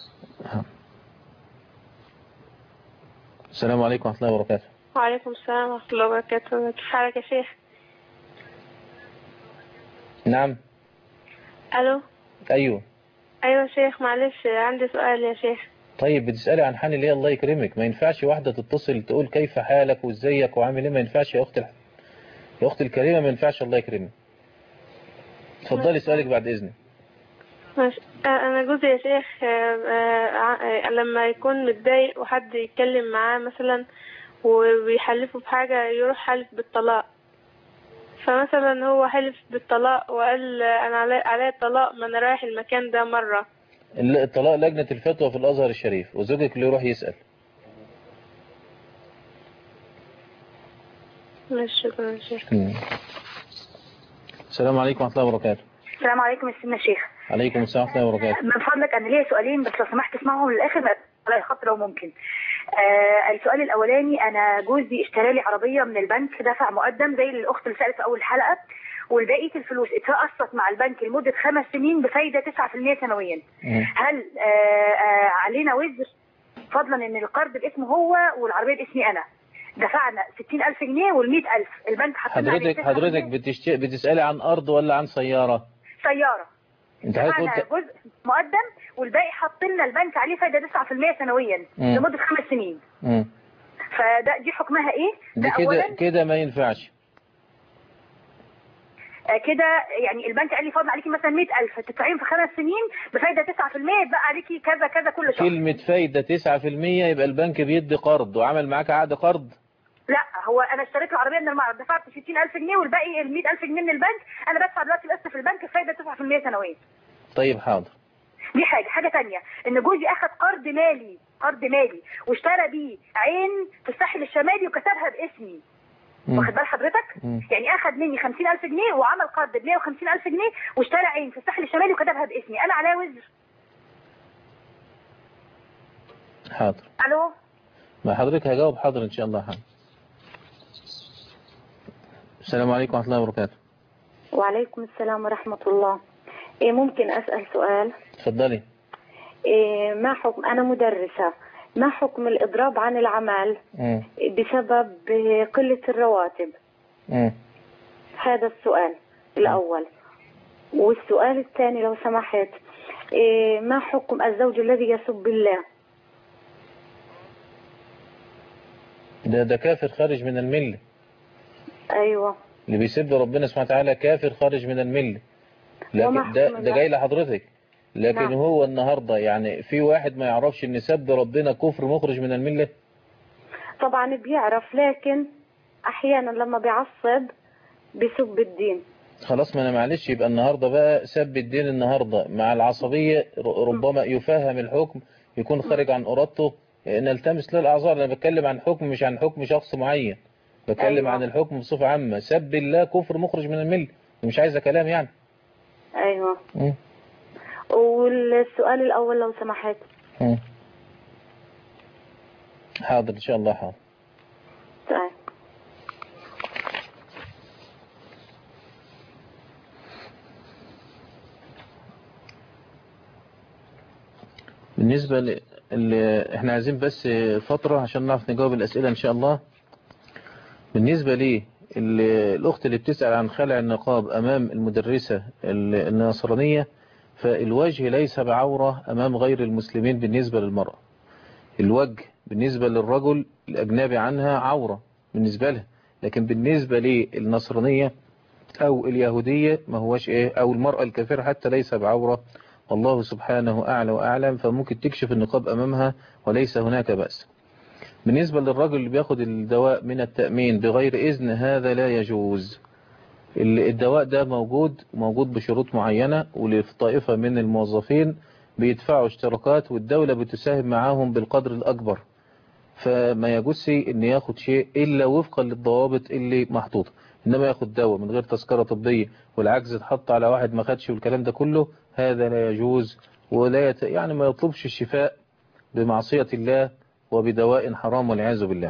السلام عليكم ورحمة الله وبركاته وعليكم السلام ورحمة الله وبركاته كيف حالك يا شيخ نعم ألو أيوه أيوة يا شيخ معلش عندي سؤال يا شيخ طيب بتسألي عن حال ليه الله يكرمك ما ينفعش واحدة تتصل تقول كيف حالك وازيك وعامل ايه ما ينفعش يا أختي الح- يا أختي الكريمة ما ينفعش الله يكرمك اتفضلي سؤالك بعد إذنك ماشي آه، أنا جوزي يا شيخ آه، آه، آه، لما يكون متضايق وحد يتكلم معاه مثلا وبيحلفه بحاجة يروح حلف بالطلاق فمثلا هو حلف بالطلاق وقال أنا علي علي الطلاق ما أنا رايح المكان ده مرة ال- الطلاق لجنة الفتوى في الأزهر الشريف وزوجك اللي يروح يسأل مش شكرا يا شيخ مم. السلام عليكم ورحمة الله وبركاته السلام عليكم يا سيدنا شيخ عليكم السلام ورحمة الله وبركاته من فضلك انا ليا سؤالين بس لو سمحت اسمعهم للاخر ما- على الخط لو ممكن آه السؤال الاولاني انا جوزي اشترى لي عربيه من البنك دفع مقدم زي الاخت اللي سالت في اول حلقه والبقيه الفلوس اتقسط مع البنك لمده خمس سنين بفايده 9% سنويا هل آه آه علينا وزر فضلا ان القرض باسمه هو والعربيه باسمي انا دفعنا 60000 جنيه وال100000 البنك حط لنا عليه حضرتك 9% حضرتك بتشت... بتسألي عن أرض ولا عن سيارة سياره انت حضرتك دفعنا قلت جزء مقدم والباقي حط لنا البنك عليه فايده 9% سنويا مم. لمده خمس سنين مم. فده دي حكمها ايه؟ دي ده كده اولا كده ما ينفعش آه، كده يعني البنك قال لي فاضل عليكي مثلا 100000 تدفعيهم في خمس سنين بفايده 9% يبقى عليكي كذا كذا كل شهر كلمة فايدة 9% يبقى البنك بيدي قرض وعمل معاك عقد قرض لا هو انا اشتريت العربيه من المعرض دفعت 60000 جنيه والباقي ال 100000 جنيه من البنك انا بدفع دلوقتي القسط في البنك الفايده 9% سنويا طيب حاضر دي حاجه حاجه تانية ان جوزي اخذ قرض مالي قرض مالي واشترى بيه عين في الساحل الشمالي وكتبها باسمي مم. واخد بال حضرتك مم. يعني اخذ مني 50000 جنيه وعمل قرض ب 150000 جنيه واشترى عين في الساحل الشمالي وكتبها باسمي انا عليا وزر حاضر الو ما حضرتك هجاوب حاضر ان شاء الله حاضر السلام عليكم ورحمة الله وبركاته وعليكم السلام ورحمة الله إيه ممكن أسأل سؤال اتفضلي إيه ما حكم أنا مدرسة ما حكم الإضراب عن العمل مم. بسبب إيه، قلة الرواتب مم. هذا السؤال الأول والسؤال الثاني لو سمحت إيه ما حكم الزوج الذي يسب الله ده ده كافر خارج من الملة أيوة اللي بيسب ربنا سبحانه وتعالى كافر خارج من الملة وما لكن ده حكم ده الله؟ جاي لحضرتك لكن نعم. هو النهاردة يعني في واحد ما يعرفش ان سب ربنا كفر مخرج من الملة طبعا بيعرف لكن أحيانا لما بيعصب بيسب الدين خلاص ما انا معلش يبقى النهاردة بقى سب الدين النهاردة مع العصبية ر- ربما يفهم الحكم يكون خارج عن ارادته نلتمس له الاعذار انا بتكلم عن حكم مش عن حكم شخص معين بتكلم أيوة. عن الحكم بصفة عامة سب الله كفر مخرج من الملة مش عايزة كلام يعني أيوة مم. والسؤال الأول لو سمحت مم. حاضر ان شاء الله حاضر طيب بالنسبة ل... ل... احنا عايزين بس فترة عشان نعرف نجاوب الأسئلة إن شاء الله بالنسبة لي ال... الأخت اللي بتسأل عن خلع النقاب أمام المدرسة ال- النصرانية فالوجه ليس بعورة أمام غير المسلمين بالنسبة للمرأة الوجه بالنسبة للرجل الأجنبي عنها عورة بالنسبة لها لكن بالنسبة للنصرانية أو اليهودية ما هوش إيه أو المرأة الكافرة حتى ليس بعورة والله سبحانه أعلى وأعلم فممكن تكشف النقاب أمامها وليس هناك بأس بالنسبة للرجل اللي بياخد الدواء من التأمين بغير إذن هذا لا يجوز ال- الدواء ده موجود موجود بشروط معينة ولفي طائفة من الموظفين بيدفعوا اشتراكات والدولة بتساهم معاهم بالقدر الأكبر فما يجوزش ان ياخد شيء الا وفقا للضوابط اللي محطوطه انما ياخد دواء من غير تذكره طبيه والعجز اتحط على واحد ما خدش والكلام ده كله هذا لا يجوز ولا يت... يعني ما يطلبش الشفاء بمعصيه الله وبدواء حرام والعياذ بالله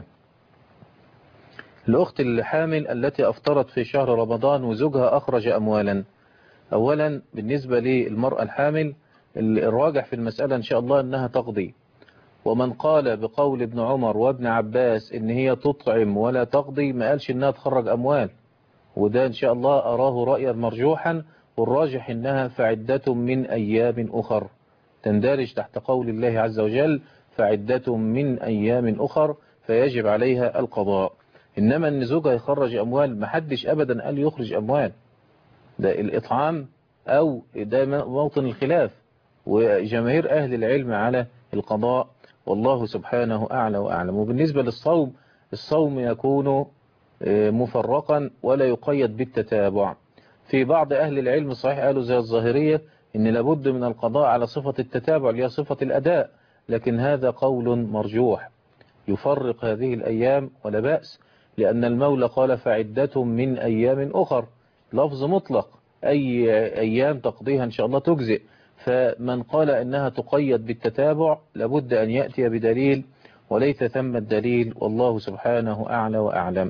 الأخت الحامل التي أفطرت في شهر رمضان وزوجها أخرج أموالا أولا بالنسبة للمرأة الحامل الراجح في المسألة إن شاء الله أنها تقضي ومن قال بقول ابن عمر وابن عباس إن هي تطعم ولا تقضي ما قالش إنها تخرج أموال وده إن شاء الله أراه رأيا مرجوحا والراجح إنها فعدة من أيام أخر تندرج تحت قول الله عز وجل فعدة من أيام أخر فيجب عليها القضاء إنما أن زوجها يخرج أموال محدش أبدا قال يخرج أموال ده الإطعام أو ده موطن الخلاف وجماهير أهل العلم على القضاء والله سبحانه أعلى وأعلم وبالنسبة للصوم الصوم يكون مفرقا ولا يقيد بالتتابع في بعض أهل العلم صحيح قالوا زي الظاهرية إن لابد من القضاء على صفة التتابع اللي هي صفة الأداء لكن هذا قول مرجوح يفرق هذه الأيام ولا بأس لأن المولى قال فعدة من أيام أخر لفظ مطلق أي أيام تقضيها إن شاء الله تجزئ فمن قال أنها تقيد بالتتابع لابد أن يأتي بدليل وليس ثم الدليل والله سبحانه أعلى وأعلم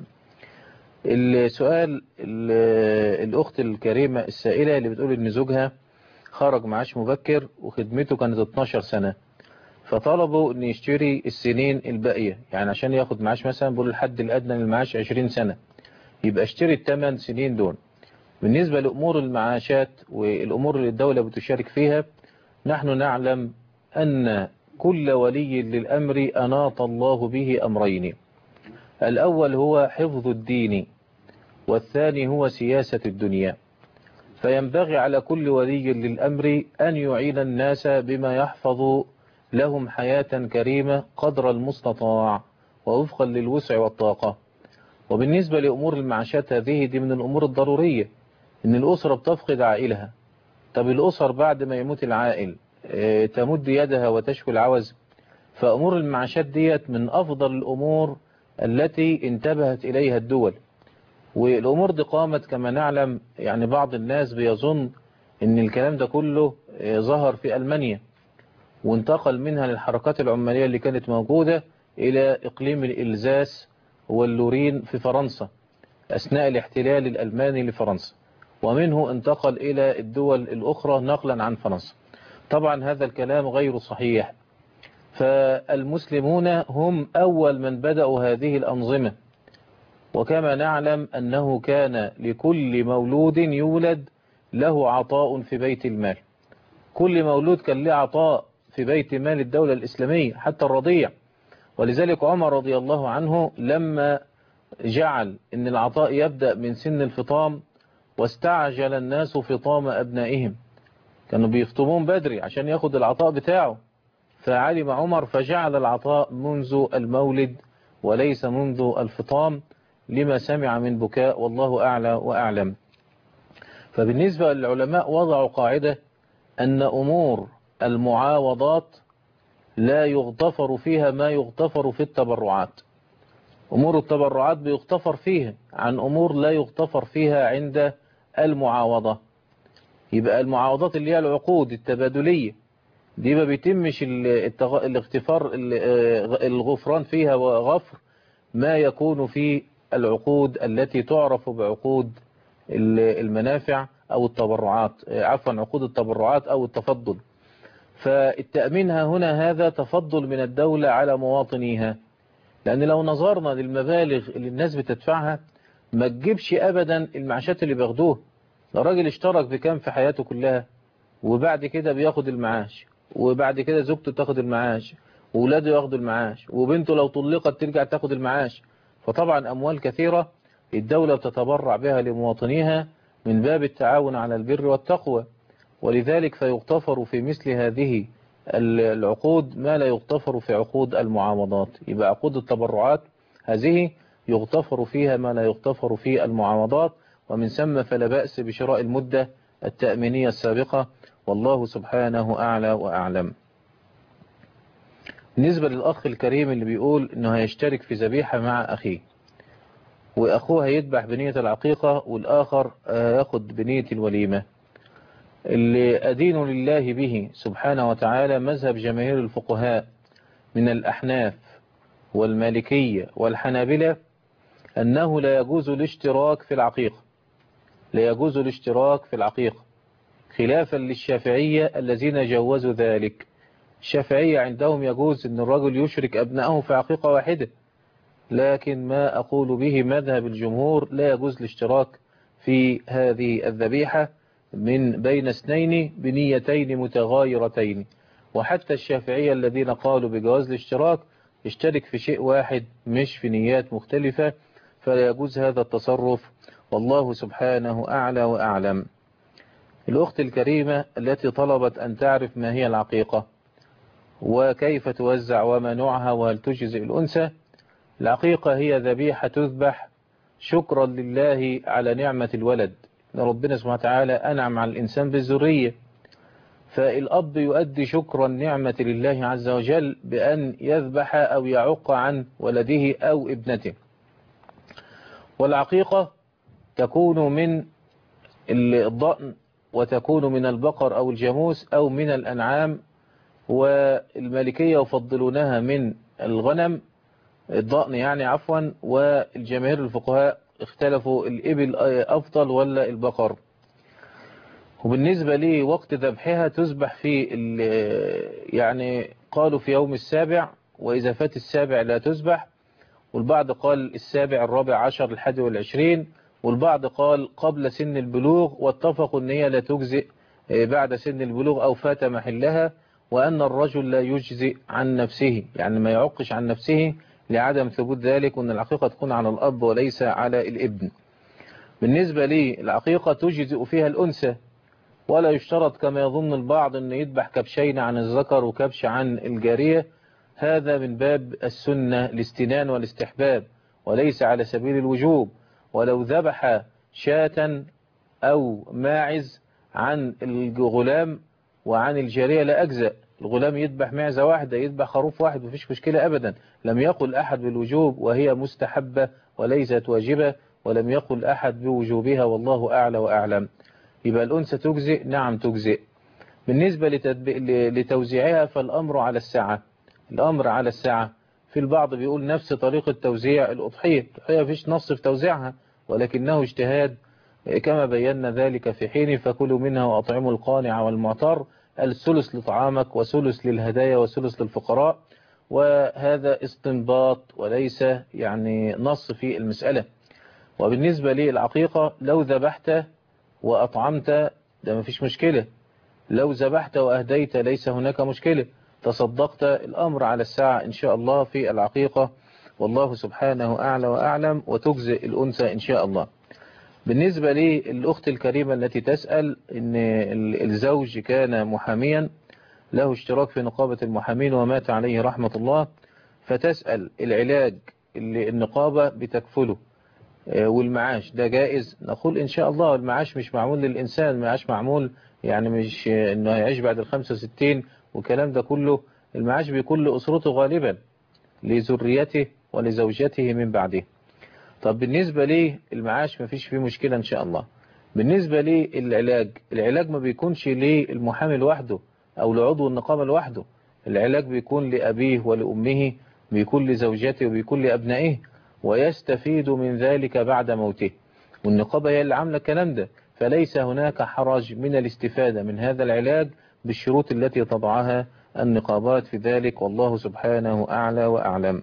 السؤال الأخت الكريمة السائلة اللي بتقول إن زوجها خرج معاش مبكر وخدمته كانت 12 سنة فطلبوا ان يشتري السنين الباقية يعني عشان ياخد معاش مثلا بقول الحد الأدنى للمعاش 20 سنة يبقى اشتري الثمان سنين دول بالنسبة لأمور المعاشات والأمور اللي الدولة بتشارك فيها نحن نعلم أن كل ولي للأمر أناط الله به أمرين الأول هو حفظ الدين والثاني هو سياسة الدنيا فينبغي على كل ولي للأمر أن يعين الناس بما يحفظ لهم حياة كريمة قدر المستطاع ووفقا للوسع والطاقة وبالنسبة لأمور المعاشات هذه دي من الأمور الضرورية إن الأسرة بتفقد عائلها طب الأسر بعد ما يموت العائل اه تمد يدها وتشكو العوز فأمور المعاشات ديت من أفضل الأمور التي انتبهت إليها الدول والأمور دي قامت كما نعلم يعني بعض الناس بيظن ان الكلام ده كله اه ظهر في ألمانيا وانتقل منها للحركات العمالية اللي كانت موجودة إلى إقليم الإلزاس واللورين في فرنسا أثناء الاحتلال الألماني لفرنسا ومنه انتقل إلى الدول الأخرى نقلا عن فرنسا طبعا هذا الكلام غير صحيح فالمسلمون هم أول من بدأوا هذه الأنظمة وكما نعلم أنه كان لكل مولود يولد له عطاء في بيت المال كل مولود كان له عطاء في بيت مال الدولة الإسلامية حتى الرضيع ولذلك عمر رضي الله عنه لما جعل أن العطاء يبدأ من سن الفطام واستعجل الناس فطام أبنائهم كانوا بيفطمون بدري عشان ياخد العطاء بتاعه فعلم عمر فجعل العطاء منذ المولد وليس منذ الفطام لما سمع من بكاء والله أعلى وأعلم فبالنسبة للعلماء وضعوا قاعدة أن أمور المعاوضات لا يغتفر فيها ما يغتفر في التبرعات أمور التبرعات بيغتفر فيها عن أمور لا يغتفر فيها عند المعاوضة يبقى المعاوضات اللي هي العقود التبادلية دي ما بيتمش التغ... الاغتفار الغفران فيها وغفر ما يكون في العقود التي تعرف بعقود المنافع أو التبرعات عفوا عقود التبرعات أو التفضل فالتأمينها هنا هذا تفضل من الدولة على مواطنيها لأن لو نظرنا للمبالغ اللي الناس بتدفعها ما تجيبش أبدا المعاشات اللي بياخدوها الراجل اشترك بكام في حياته كلها وبعد كده بياخد المعاش وبعد كده زوجته تاخد المعاش وولاده ياخدوا المعاش وبنته لو طلقت ترجع تاخد المعاش فطبعا أموال كثيرة الدولة بتتبرع بها لمواطنيها من باب التعاون على البر والتقوى ولذلك فيغتفر في مثل هذه العقود ما لا يغتفر في عقود المعاوضات يبقى عقود التبرعات هذه يغتفر فيها ما لا يغتفر في المعاوضات ومن ثم فلا بأس بشراء المدة التأمينية السابقة والله سبحانه أعلى وأعلم بالنسبة للأخ الكريم اللي بيقول أنه هيشترك في ذبيحة مع أخيه وأخوه هيذبح بنية العقيقة والآخر ياخد بنية الوليمة اللي أدين لله به سبحانه وتعالى مذهب جماهير الفقهاء من الأحناف والمالكية والحنابلة أنه لا يجوز الاشتراك في العقيقة لا يجوز الاشتراك في العقيقة خلافا للشافعية الذين جوزوا ذلك الشافعية عندهم يجوز أن الرجل يشرك أبنائه في عقيقة واحدة لكن ما أقول به مذهب الجمهور لا يجوز الاشتراك في هذه الذبيحة من بين اثنين بنيتين متغايرتين وحتى الشافعية الذين قالوا بجواز الاشتراك اشترك في شيء واحد مش في نيات مختلفة فلا يجوز هذا التصرف والله سبحانه أعلى وأعلم الأخت الكريمة التي طلبت أن تعرف ما هي العقيقة وكيف توزع وما نوعها وهل تجزئ الأنثى العقيقة هي ذبيحة تذبح شكرا لله على نعمة الولد ربنا سبحانه وتعالى أنعم على الإنسان بالذرية فالأب يؤدي شكرا نعمة لله عز وجل بأن يذبح أو يعق عن ولده أو ابنته والعقيقة تكون من الضأن وتكون من البقر أو الجاموس أو من الأنعام والمالكية يفضلونها من الغنم الضأن يعني عفوا والجماهير الفقهاء اختلفوا الإبل أفضل ولا البقر وبالنسبة لي وقت ذبحها تذبح في يعني قالوا في يوم السابع وإذا فات السابع لا تذبح والبعض قال السابع الرابع عشر الحادي والعشرين والبعض قال قبل سن البلوغ واتفقوا ان هي لا تجزئ بعد سن البلوغ أو فات محلها وأن الرجل لا يجزئ عن نفسه يعني ما يعقش عن نفسه لعدم ثبوت ذلك وأن العقيقة تكون على الأب وليس على الابن بالنسبة لي العقيقة تجزئ فيها الأنثى ولا يشترط كما يظن البعض أن يذبح كبشين عن الذكر وكبش عن الجارية هذا من باب السنة الاستنان والاستحباب وليس على سبيل الوجوب ولو ذبح شاة أو ماعز عن الغلام وعن الجارية لا أجزأ الغلام يذبح معزة واحدة يذبح خروف واحد مفيش مشكلة أبدا لم يقل أحد بالوجوب وهي مستحبة وليست واجبة ولم يقل أحد بوجوبها والله أعلى وأعلم يبقى الأنثى تجزئ نعم تجزئ بالنسبة لتدب... لتوزيعها فالأمر على الساعة الأمر على الساعة في البعض بيقول نفس طريقة توزيع الأضحية الأضحية فيش نص في توزيعها ولكنه اجتهاد كما بينا ذلك في حين فكلوا منها وأطعموا القانع والمعتر الثلث لطعامك وثلث للهدايا وثلث للفقراء وهذا استنباط وليس يعني نص في المسألة وبالنسبة للعقيقة لو ذبحت وأطعمت ده مفيش مشكلة لو ذبحت وأهديت ليس هناك مشكلة تصدقت الأمر على الساعة إن شاء الله في العقيقة والله سبحانه أعلى وأعلم وتجزئ الأنثى إن شاء الله بالنسبة للأخت الكريمة التي تسأل إن الزوج كان محاميا له اشتراك في نقابة المحامين ومات عليه رحمة الله فتسأل العلاج اللي النقابة بتكفله والمعاش ده جائز نقول إن شاء الله المعاش مش معمول للإنسان المعاش معمول يعني مش إنه هيعيش بعد ال 65 والكلام ده كله المعاش بيكون لأسرته غالبا لذريته ولزوجته من بعده طب بالنسبة ليه المعاش ما فيش فيه مشكلة إن شاء الله بالنسبة للعلاج العلاج ما بيكونش للمحامي لوحده أو لعضو النقابة لوحده العلاج بيكون لأبيه ولأمه بيكون لزوجته وبيكون لأبنائه ويستفيد من ذلك بعد موته والنقابة هي اللي عاملة الكلام ده فليس هناك حرج من الاستفادة من هذا العلاج بالشروط التي تضعها النقابات في ذلك والله سبحانه أعلى وأعلم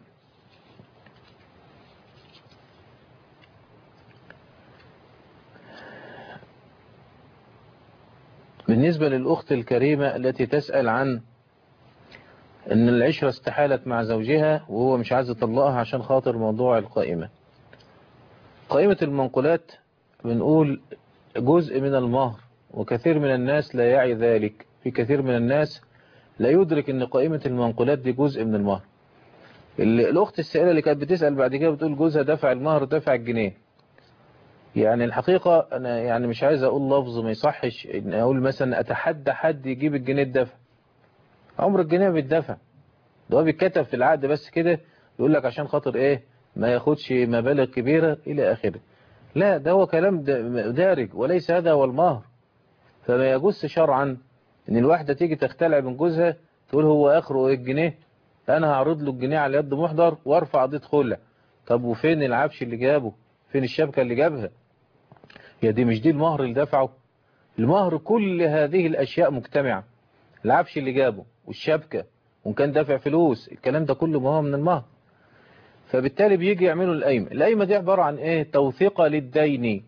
بالنسبة للأخت الكريمة التي تسأل عن أن العشرة استحالت مع زوجها وهو مش عايز يطلقها عشان خاطر موضوع القائمة قائمة المنقولات بنقول جزء من المهر وكثير من الناس لا يعي ذلك في كثير من الناس لا يدرك أن قائمة المنقولات دي جزء من المهر الأخت السائلة اللي كانت بتسأل بعد كده بتقول جوزها دفع المهر دفع الجنيه يعني الحقيقة أنا يعني مش عايز أقول لفظ ما يصحش إن أقول مثلا أتحدى حد يجيب الجنيه الدفع عمر الجنيه بيتدفع ده هو بيتكتب في العقد بس كده يقول لك عشان خاطر إيه ما ياخدش مبالغ كبيرة إلى آخره لا ده هو كلام دارج وليس هذا هو المهر فما يجوز شرعا إن الواحدة تيجي تختلع من جوزها تقول هو آخره إيه الجنيه أنا هعرض له الجنيه على يد محضر وارفع قضية خلع طب وفين العفش اللي جابه فين الشبكة اللي جابها هي دي مش دي المهر اللي دفعه المهر كل هذه الأشياء مجتمعة العفش اللي جابه والشبكة وإن كان دافع فلوس الكلام ده كله ما هو من المهر فبالتالي بيجي يعملوا القايمة القايمة دي عبارة عن ايه توثيقة للدين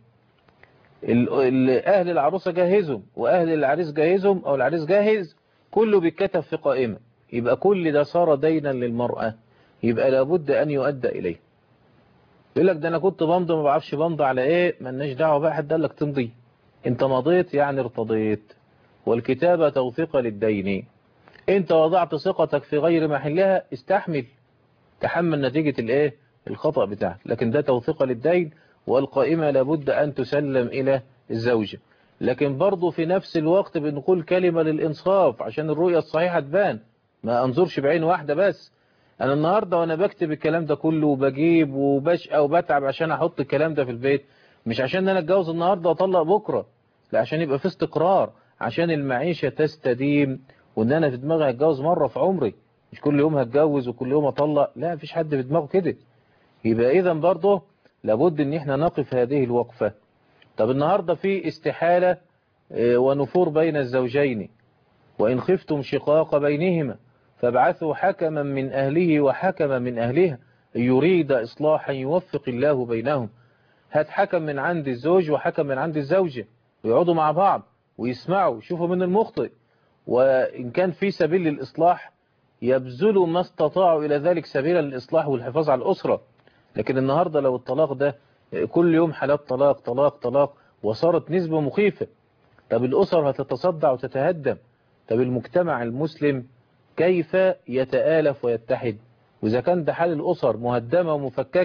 أهل العروسة جاهزهم وأهل العريس جاهزهم أو العريس جاهز كله بيتكتب في قائمة يبقى كل ده صار دينا للمرأة يبقى لابد أن يؤدى إليه يقول لك ده أنا كنت بمضي ما بعرفش بمضي على إيه مالناش دعوة بقى حد قال لك تمضي أنت مضيت يعني ارتضيت والكتابة توثيقة للدين أنت وضعت ثقتك في غير محلها استحمل تحمل نتيجة الإيه الخطأ بتاعك لكن ده توثيقة للدين والقائمة لابد أن تسلم إلى الزوجة لكن برضه في نفس الوقت بنقول كلمة للإنصاف عشان الرؤية الصحيحة تبان ما أنظرش بعين واحدة بس أنا النهاردة وأنا بكتب الكلام ده كله وبجيب وبشقى وبتعب عشان أحط الكلام ده في البيت مش عشان أنا أتجوز النهاردة وأطلق بكرة لا عشان يبقى في استقرار عشان المعيشة تستديم وإن أنا في دماغي هتجوز مرة في عمري مش كل يوم هتجوز وكل يوم أطلق لا مفيش حد في دماغه كده يبقى إذا برضه لابد ان احنا نقف هذه الوقفة طب النهاردة في استحالة ونفور بين الزوجين وإن خفتم شقاق بينهما فابعثوا حكما من أهله وحكما من أهلها يريد إصلاحا يوفق الله بينهم هات حكم من عند الزوج وحكم من عند الزوجة ويقعدوا مع بعض ويسمعوا يشوفوا من المخطئ وإن كان في سبيل للإصلاح يبذلوا ما استطاعوا إلى ذلك سبيلا للإصلاح والحفاظ على الأسرة لكن النهاردة لو الطلاق ده كل يوم حالات طلاق طلاق طلاق وصارت نسبة مخيفة طب الأسر هتتصدع وتتهدم طب المجتمع المسلم كيف يتآلف ويتحد وإذا كان ده حال الأسر مهدمة ومفككة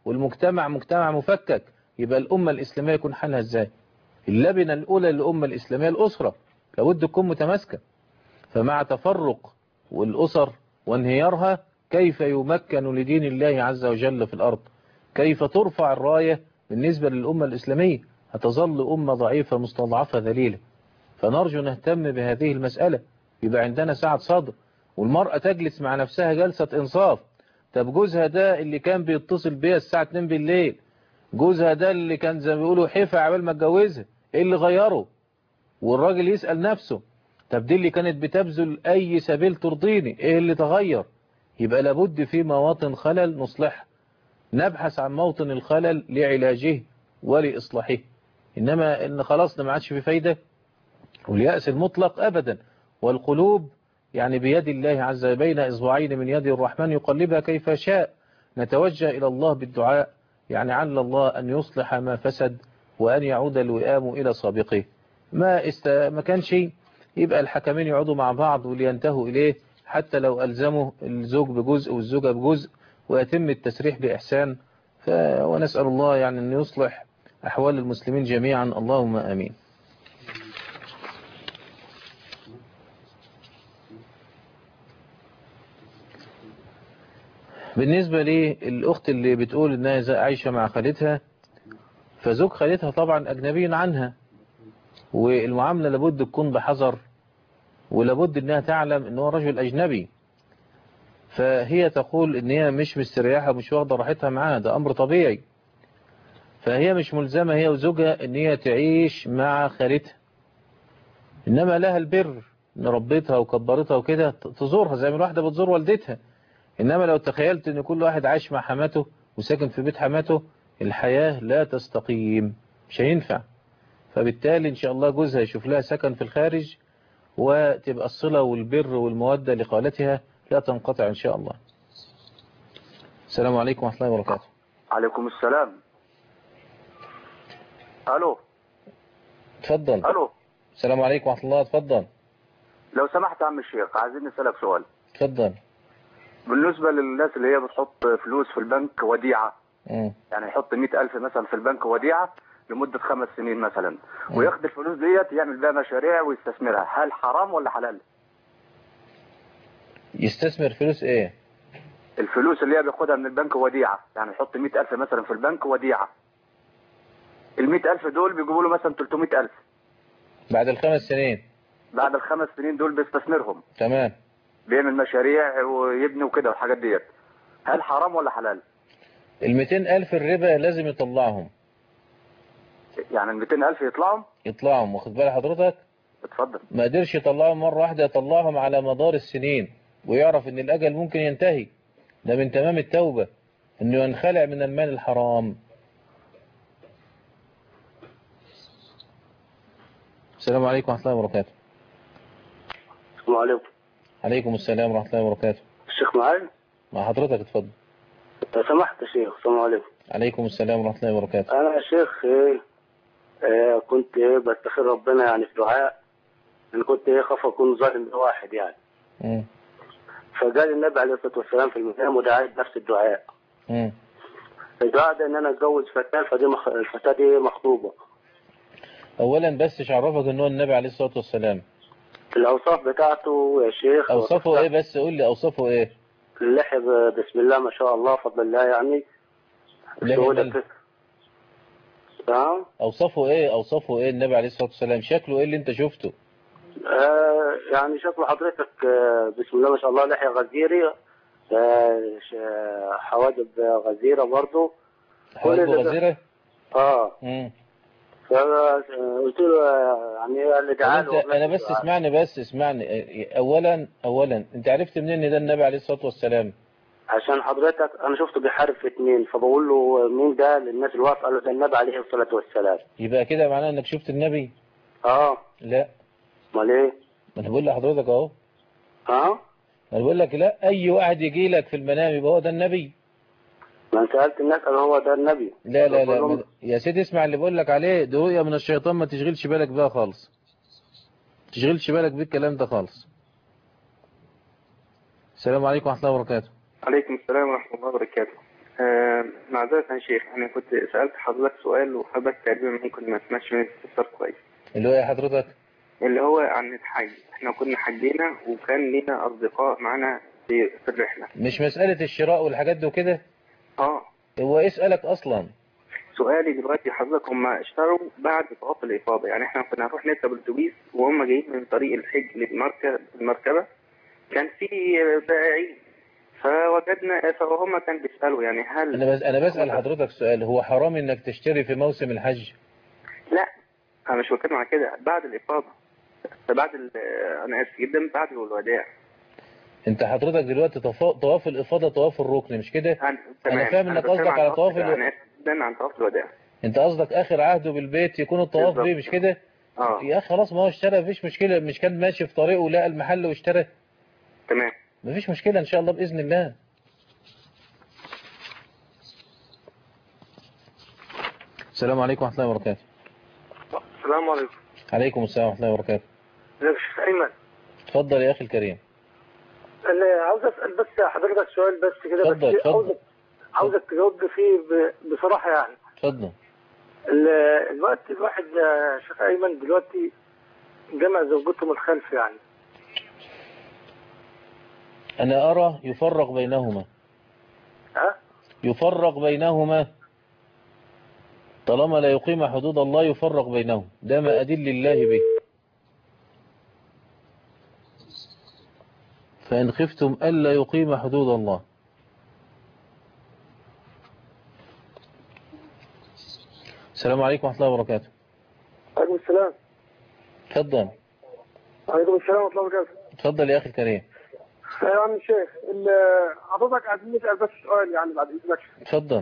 والمجتمع مجتمع مفكك يبقى الأمة الإسلامية يكون حالها إزاي اللبنة الأولى للأمة الإسلامية الأسرة لابد تكون متماسكة فمع تفرق والأسر وانهيارها كيف يمكن لدين الله عز وجل في الأرض كيف ترفع الراية بالنسبة للأمة الإسلامية هتظل أمة ضعيفة مستضعفة ذليلة فنرجو نهتم بهذه المسألة يبقى عندنا ساعة صدر والمرأة تجلس مع نفسها جلسة إنصاف طب جوزها ده اللي كان بيتصل بيها الساعة 2 بالليل جوزها ده اللي كان زي ما بيقولوا حيفا عبال ما اتجوزها ايه اللي غيره والراجل يسأل نفسه طب دي اللي كانت بتبذل اي سبيل ترضيني ايه اللي تغير يبقى لابد في مواطن خلل نصلحها نبحث عن موطن الخلل لعلاجه ولإصلاحه إنما إن خلاص ما عادش في فايدة واليأس المطلق أبدا والقلوب يعني بيد الله عز وجل بين إصبعين من يد الرحمن يقلبها كيف شاء نتوجه إلى الله بالدعاء يعني عل الله أن يصلح ما فسد وأن يعود الوئام إلى سابقه ما, است... ما كان شيء يبقى الحكمين يقعدوا مع بعض ولينتهوا إليه حتى لو ألزموا الزوج بجزء والزوجة بجزء ويتم التسريح بإحسان ف... ونسأل الله يعني أن يصلح أحوال المسلمين جميعا اللهم آمين بالنسبة للأخت اللي بتقول إنها عايشة مع خالتها فزوج خالتها طبعا أجنبي عنها والمعاملة لابد تكون بحذر ولابد إنها تعلم إن هو رجل أجنبي فهي تقول إن هي مش مستريحة ومش واخدة راحتها معاه ده أمر طبيعي فهي مش ملزمة هي وزوجها إن هي تعيش مع خالتها إنما لها البر إن ربيتها وكبرتها وكده تزورها زي ما الواحدة بتزور والدتها إنما لو تخيلت إن كل واحد عايش مع حماته وساكن في بيت حماته الحياة لا تستقيم مش هينفع فبالتالي إن شاء الله جوزها يشوف لها سكن في الخارج وتبقى الصلة والبر والمودة لخالتها لا تنقطع إن شاء الله السلام عليكم ورحمة الله وبركاته عليكم السلام الو اتفضل الو السلام عليكم ورحمة الله اتفضل لو سمحت يا عم الشيخ عايزين نسألك سؤال اتفضل بالنسبة للناس اللي هي بتحط فلوس في البنك وديعة مم. يعني يحط مئة ألف مثلا في البنك وديعة لمدة خمس سنين مثلا وياخد الفلوس ديت يعمل بها مشاريع ويستثمرها هل حرام ولا حلال؟ يستثمر فلوس ايه الفلوس اللي هي بياخدها من البنك وديعة يعني يحط مئة ألف مثلا في البنك وديعة المئة ألف دول بيجيبوا له مثلا 300 ألف بعد الخمس سنين بعد الخمس سنين دول بيستثمرهم تمام بيعمل مشاريع ويبني وكده والحاجات ديت هل حرام ولا حلال؟ ال 200 ألف الربا لازم يطلعهم يعني ال 200 ألف يطلعهم؟ يطلعهم واخد بال حضرتك اتفضل ما قدرش يطلعهم مرة واحدة يطلعهم على مدار السنين ويعرف ان الأجل ممكن ينتهي ده من تمام التوبة انه ينخلع من المال الحرام السلام عليكم ورحمة الله وبركاته السلام عليكم عليكم السلام ورحمة الله وبركاته الشيخ معاذ مع حضرتك اتفضل لو سمحت يا شيخ السلام عليكم عليكم السلام ورحمة الله وبركاته انا يا شيخ ايه آه كنت ايه بستخير ربنا يعني في دعاء ان كنت ايه خاف اكون ظالم لواحد يعني مم. فقال النبي عليه الصلاه والسلام في المنام ودعاء نفس الدعاء مم. الدعاء ده ان انا اتجوز فتاه فدي مخ... الفتاه دي مخطوبه اولا بس مش عرفك ان هو النبي عليه الصلاة والسلام الاوصاف بتاعته يا شيخ اوصافه ايه بس قول لي اوصافه ايه اللحية ب- بسم الله ما شاء الله فضل الله يعني لا سهولة لا. كده. نعم اوصافه ايه اوصافه ايه النبي عليه الصلاة والسلام شكله ايه اللي انت شفته آه يعني شكل حضرتك آه بسم الله ما شاء الله لحية غزيري آه ش- حواجب غزيرة برضه حواجبه كل ده- غزيرة اه مم. فقلت له آه، يعني اللي طب تعالى انت انا بس اسمعني بس اسمعني اولا اولا انت عرفت منين ان ده النبي عليه الصلاة والسلام عشان حضرتك انا شفته بيحارب في اتنين فبقول له مين ده للناس اللي واقفه قال له ده النبي عليه الصلاه والسلام يبقى كده معناه انك شفت النبي اه لا امال ايه ما انا بقول لحضرتك اهو اه انا بقول لك لا اي واحد يجي لك في المنام يبقى هو ده النبي ما انت سالت الناس قالوا هو ده النبي لا لا لا كلهم- ما- يا سيدي اسمع اللي بقول لك عليه دي رؤية من الشيطان ما تشغلش بالك بها خالص تشغلش بالك بالكلام ده خالص السلام عليكم ورحمة الله وبركاته عليكم السلام ورحمة الله وبركاته آه، معذرة يا شيخ أنا كنت سألت حضرتك سؤال وحضرتك تقريبا ممكن ما سمعتش مني استفسار كويس اللي هو ايه حضرتك اللي هو عن الحج احنا كنا حجينا وكان لينا أصدقاء معانا في في الرحلة مش مسألة الشراء والحاجات دي وكده اه هو اسألك اصلا سؤالي دلوقتي حضرتك هم اشتروا بعد طواف الإفاضة يعني احنا كنا هنروح نركب الأتوبيس وهم جايين من طريق الحج للمركب المركبة كان في بائعين فوجدنا فهم كان بيسألوا يعني هل انا بس انا بسأل حضرتك سؤال هو حرام انك تشتري في موسم الحج لا انا مش بتكلم على كده بعد الافاضه بعد ال- انا اسف جدا بعد الوداع انت حضرتك دلوقتي طفا- طواف الافاضة طواف الركن مش كده انا انا فاهم انك بتكلم قصدك عن على طواف الوداع. ال... انا اسف جدا عن طواف الوداع انت قصدك اخر عهده بالبيت يكون الطواف بالظبط. بيه مش كده اه يا اخي خلاص ما هو اشترى مفيش مشكلة مش كان ماشي في طريقه ولقى المحل واشترى تمام مفيش مشكلة ان شاء الله بإذن الله السلام عليكم ورحمة الله وبركاته السلام عليكم عليكم السلام ورحمة الله وبركاته ازيك يا شيخ ايمن اتفضل يا اخي الكريم انا عاوز اسال بس حضرتك سؤال بس كده اتفضل، بس اتفضل. عاوزك عاوزك تجاوب فيه ب- بصراحه يعني اتفضل ال- الوقت الواحد يا شيخ ايمن دلوقتي جمع زوجته من الخلف يعني انا ارى يفرق بينهما ها يفرق بينهما طالما لا يقيم حدود الله يفرق بينهم ده ما أدل الله به فإن خفتم ألا يقيم حدود الله السلام عليكم ورحمة الله وبركاته عليكم السلام تفضل عليكم السلام ورحمه الله وبركاته تفضل يا أخي الكريم يا عم الشيخ ال- حضرتك عايزين نسال بس سؤال يعني بعد اذنك تفضل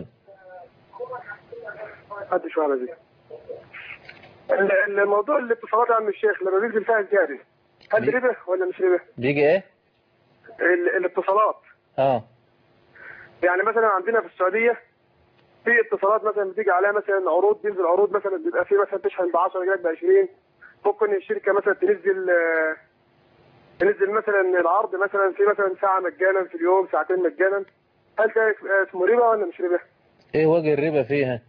قد شويه على ذيك ال- الموضوع الاتصالات يا عم الشيخ لما بينزل فيها زياده هل ربا ولا مش ربا؟ بيجي ايه ال- الاتصالات اه يعني مثلا عندنا في السعوديه في اتصالات مثلا بتيجي عليها مثلا عروض بينزل عروض مثلا بيبقى في مثلا تشحن ب 10 جنيه ب 20 ممكن الشركه مثلا تنزل آه، تنزل مثلا العرض مثلا في مثلا ساعه مجانا في اليوم ساعتين مجانا هل ده اسمه ربا ولا مش ربا؟ ايه وجه الربا فيها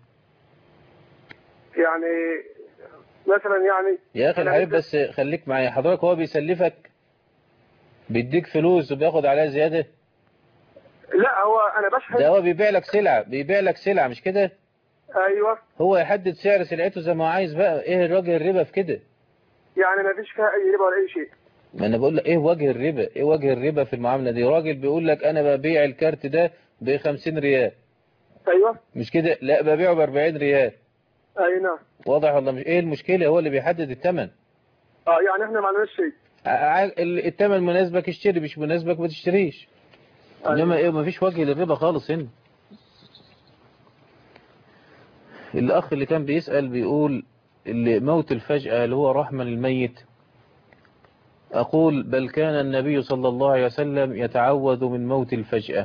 يعني مثلا يعني يا أخي الحبيب بس خليك معايا حضرتك هو بيسلفك بيديك فلوس وبياخد عليها زيادة لا هو انا بشحن ده هو بيبيع لك سلعة بيبيع لك سلعة مش كده ايوه هو يحدد سعر سلعته زي ما هو عايز بقى ايه وجه الربا في كده يعني ما فيش فيها اي ربا ولا اي شيء ما انا بقول لك ايه وجه الربا ايه وجه الربا في المعاملة دي راجل بيقول لك انا ببيع الكارت ده ب 50 ريال ايوه مش كده لا ببيعه ب 40 ريال اي نعم واضح ولا مش ايه المشكلة هو اللي بيحدد الثمن اه يعني احنا ما عملناش شيء الثمن مناسبك اشتري مش مناسبك ما تشتريش انما ايه مفيش وجه للربا خالص هنا الاخ اللي كان بيسأل بيقول اللي موت الفجأة اللي هو رحمة للميت أقول بل كان النبي صلى الله عليه وسلم يتعوذ من موت الفجأة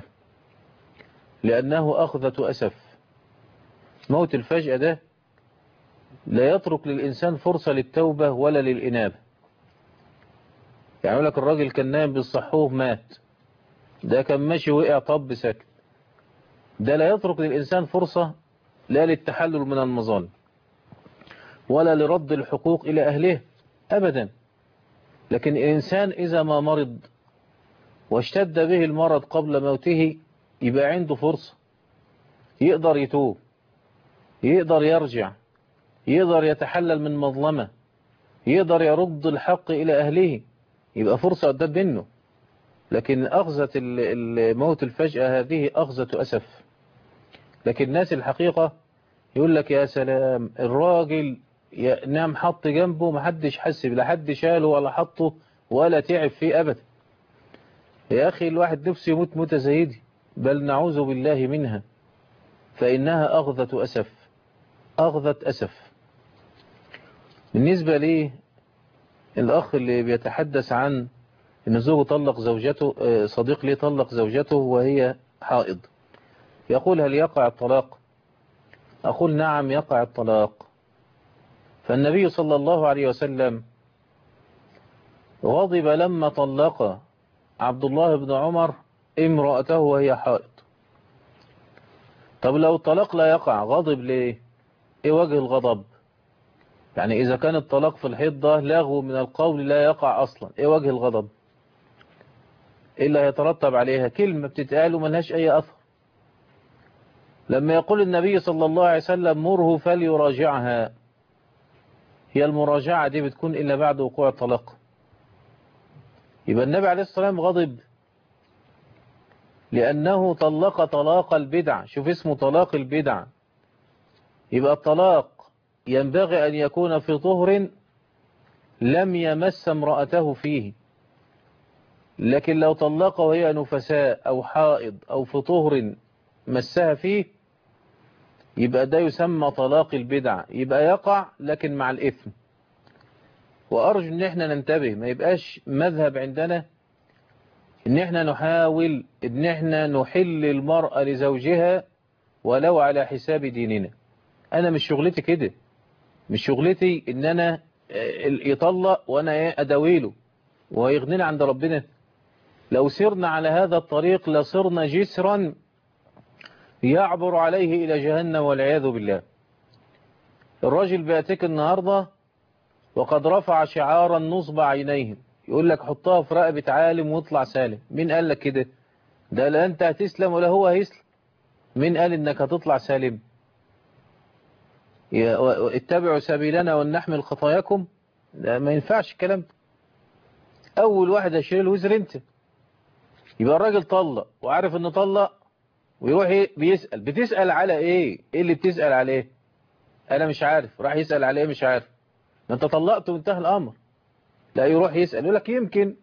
لأنه أخذة أسف موت الفجأة ده لا يترك للإنسان فرصة للتوبة ولا للإنابة يعني يقول لك الراجل كان نايم بالصحوه مات ده كان ماشي وقع طب سكت ده لا يترك للإنسان فرصة لا للتحلل من المظالم ولا لرد الحقوق إلى أهله أبدا لكن الإنسان إذا ما مرض واشتد به المرض قبل موته يبقى عنده فرصة يقدر يتوب يقدر يرجع يقدر يتحلل من مظلمة يقدر يرد الحق إلى أهله يبقى فرصة قدام منه لكن أخذة الموت الفجأة هذه أخذة أسف لكن الناس الحقيقة يقول لك يا سلام الراجل نام حط جنبه محدش حس لا حد شاله ولا حطه ولا تعب فيه أبدا يا أخي الواحد نفسه يموت موتة زي دي بل نعوذ بالله منها فإنها أخذة أسف أخذة أسف بالنسبة لي الأخ اللي بيتحدث عن إن زوجه طلق زوجته صديق لي طلق زوجته وهي حائض يقول هل يقع الطلاق أقول نعم يقع الطلاق فالنبي صلى الله عليه وسلم غضب لما طلق عبد الله بن عمر امرأته وهي حائض طب لو الطلاق لا يقع غضب ليه ايه وجه الغضب يعني اذا كان الطلاق في الحيض ده لغو من القول لا يقع اصلا ايه وجه الغضب ايه اللي هيترتب عليها كلمة بتتقال وملهاش اي اثر لما يقول النبي صلى الله عليه وسلم مره فليراجعها هي المراجعة دي بتكون إلا بعد وقوع الطلاق يبقى النبي عليه الصلاة والسلام غضب لأنه طلق طلاق البدع شوف اسمه طلاق البدع يبقى الطلاق ينبغي أن يكون في طهر لم يمس امرأته فيه لكن لو طلق وهي نفساء أو حائض أو في طهر مسها فيه يبقى ده يسمى طلاق البدع يبقى يقع لكن مع الإثم وأرجو ان احنا ننتبه ما يبقاش مذهب عندنا ان احنا نحاول ان احنا نحل المرأة لزوجها ولو على حساب ديننا انا مش شغلتي كده مش شغلتي ان انا يطلق وانا اداويله ويغنينا عند ربنا لو سرنا على هذا الطريق لصرنا جسرا يعبر عليه إلى جهنم والعياذ بالله الراجل بيأتيك النهاردة وقد رفع شعارا نصب عينيه يقول لك حطها في رقبة عالم واطلع سالم مين قال لك كده ده لا أنت هتسلم ولا هو هيسلم مين قال إنك هتطلع سالم اتبعوا سبيلنا ولنحمل خطاياكم ده ما ينفعش الكلام ده أول واحد هيشيل الوزر أنت يبقى الراجل طلق وعارف إنه طلق ويروح ايه بيسأل بتسأل على ايه ايه اللي بتسأل عليه انا مش عارف راح يسأل على ايه مش عارف ما انت طلقت وانتهى الامر لا يروح يسأل يقول لك يمكن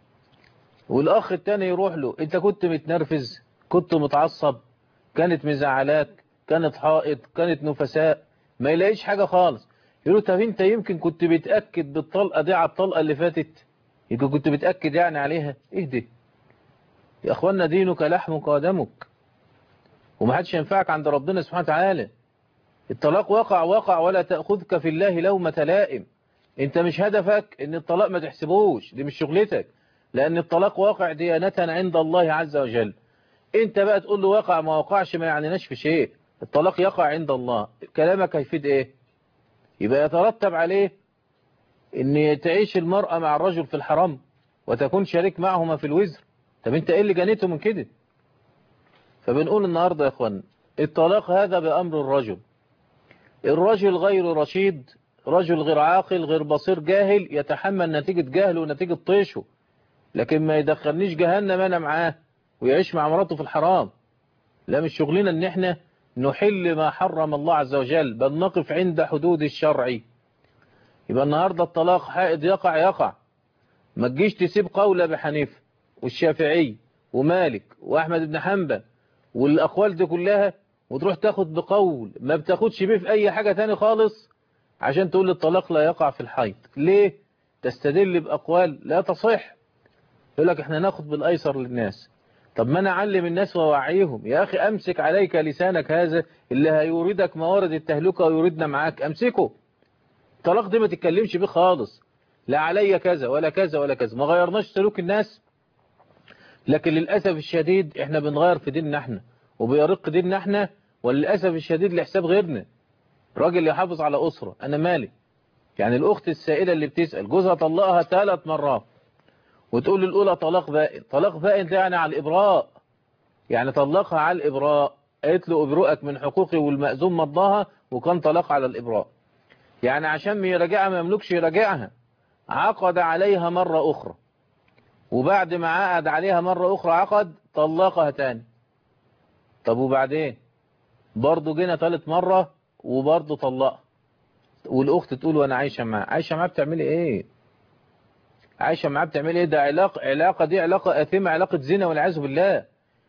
والاخ التاني يروح له انت كنت متنرفز كنت متعصب كانت مزعلاك كانت حائط كانت نفساء ما يلاقيش حاجة خالص يقول له طب انت يمكن كنت بتأكد بالطلقة دي على الطلقة اللي فاتت يمكن كنت بتأكد يعني عليها اهدي يا اخوانا دينك لحمك ودمك ومحدش ينفعك عند ربنا سبحانه وتعالى الطلاق وقع وقع ولا تأخذك في الله لومة لائم انت مش هدفك ان الطلاق ما تحسبوش دي مش شغلتك لان الطلاق واقع ديانة عند الله عز وجل انت بقى تقول له وقع ما وقعش ما يعنيناش في شيء الطلاق يقع عند الله كلامك هيفيد ايه يبقى يترتب عليه ان تعيش المرأة مع الرجل في الحرام وتكون شريك معهما في الوزر طب انت ايه اللي جنيته من كده فبنقول النهاردة يا اخوان الطلاق هذا بأمر الرجل الرجل غير رشيد رجل غير عاقل غير بصير جاهل يتحمل نتيجة جهله ونتيجة طيشه لكن ما يدخلنيش جهنم انا معاه ويعيش مع مراته في الحرام لا مش شغلنا ان احنا نحل ما حرم الله عز وجل بل نقف عند حدود الشرع يبقى النهاردة الطلاق حائض يقع يقع ما تجيش تسيب قول ابي حنيفه والشافعي ومالك واحمد بن حنبل والاقوال دي كلها وتروح تاخد بقول ما بتاخدش بيه في اي حاجة تاني خالص عشان تقول الطلاق لا يقع في الحيض ليه تستدل باقوال لا تصح يقول لك احنا ناخد بالايسر للناس طب ما انا اعلم الناس واوعيهم يا اخي امسك عليك لسانك هذا اللي هيوردك موارد التهلكة ويوردنا معاك امسكه الطلاق دي ما تتكلمش بيه خالص لا عليا كذا ولا كذا ولا كذا ما غيرناش سلوك الناس لكن للأسف الشديد احنا بنغير في ديننا احنا وبيرق ديننا احنا وللأسف الشديد لحساب غيرنا راجل يحافظ على أسرة أنا مالي يعني الأخت السائلة اللي بتسأل جوزها طلقها ثلاث مرات وتقول الأولى طلاق بائن طلاق بائن ده يعني على الإبراء يعني طلقها على الإبراء قالت له إبرؤك من حقوقي والمأزوم مضاها وكان طلاق على الإبراء يعني عشان يراجعها ما يملكش يراجعها عقد عليها مرة أخرى وبعد ما عقد عليها مرة أخرى عقد طلقها تاني طب وبعدين برضه جينا ثالث مرة وبرضه طلقها والأخت تقول وأنا عايشة معاه عايشة معاه بتعملي إيه عايشة معاه بتعملي إيه ده علاقة علاقة دي علاقة أثيمة علاقة زنا والعياذ بالله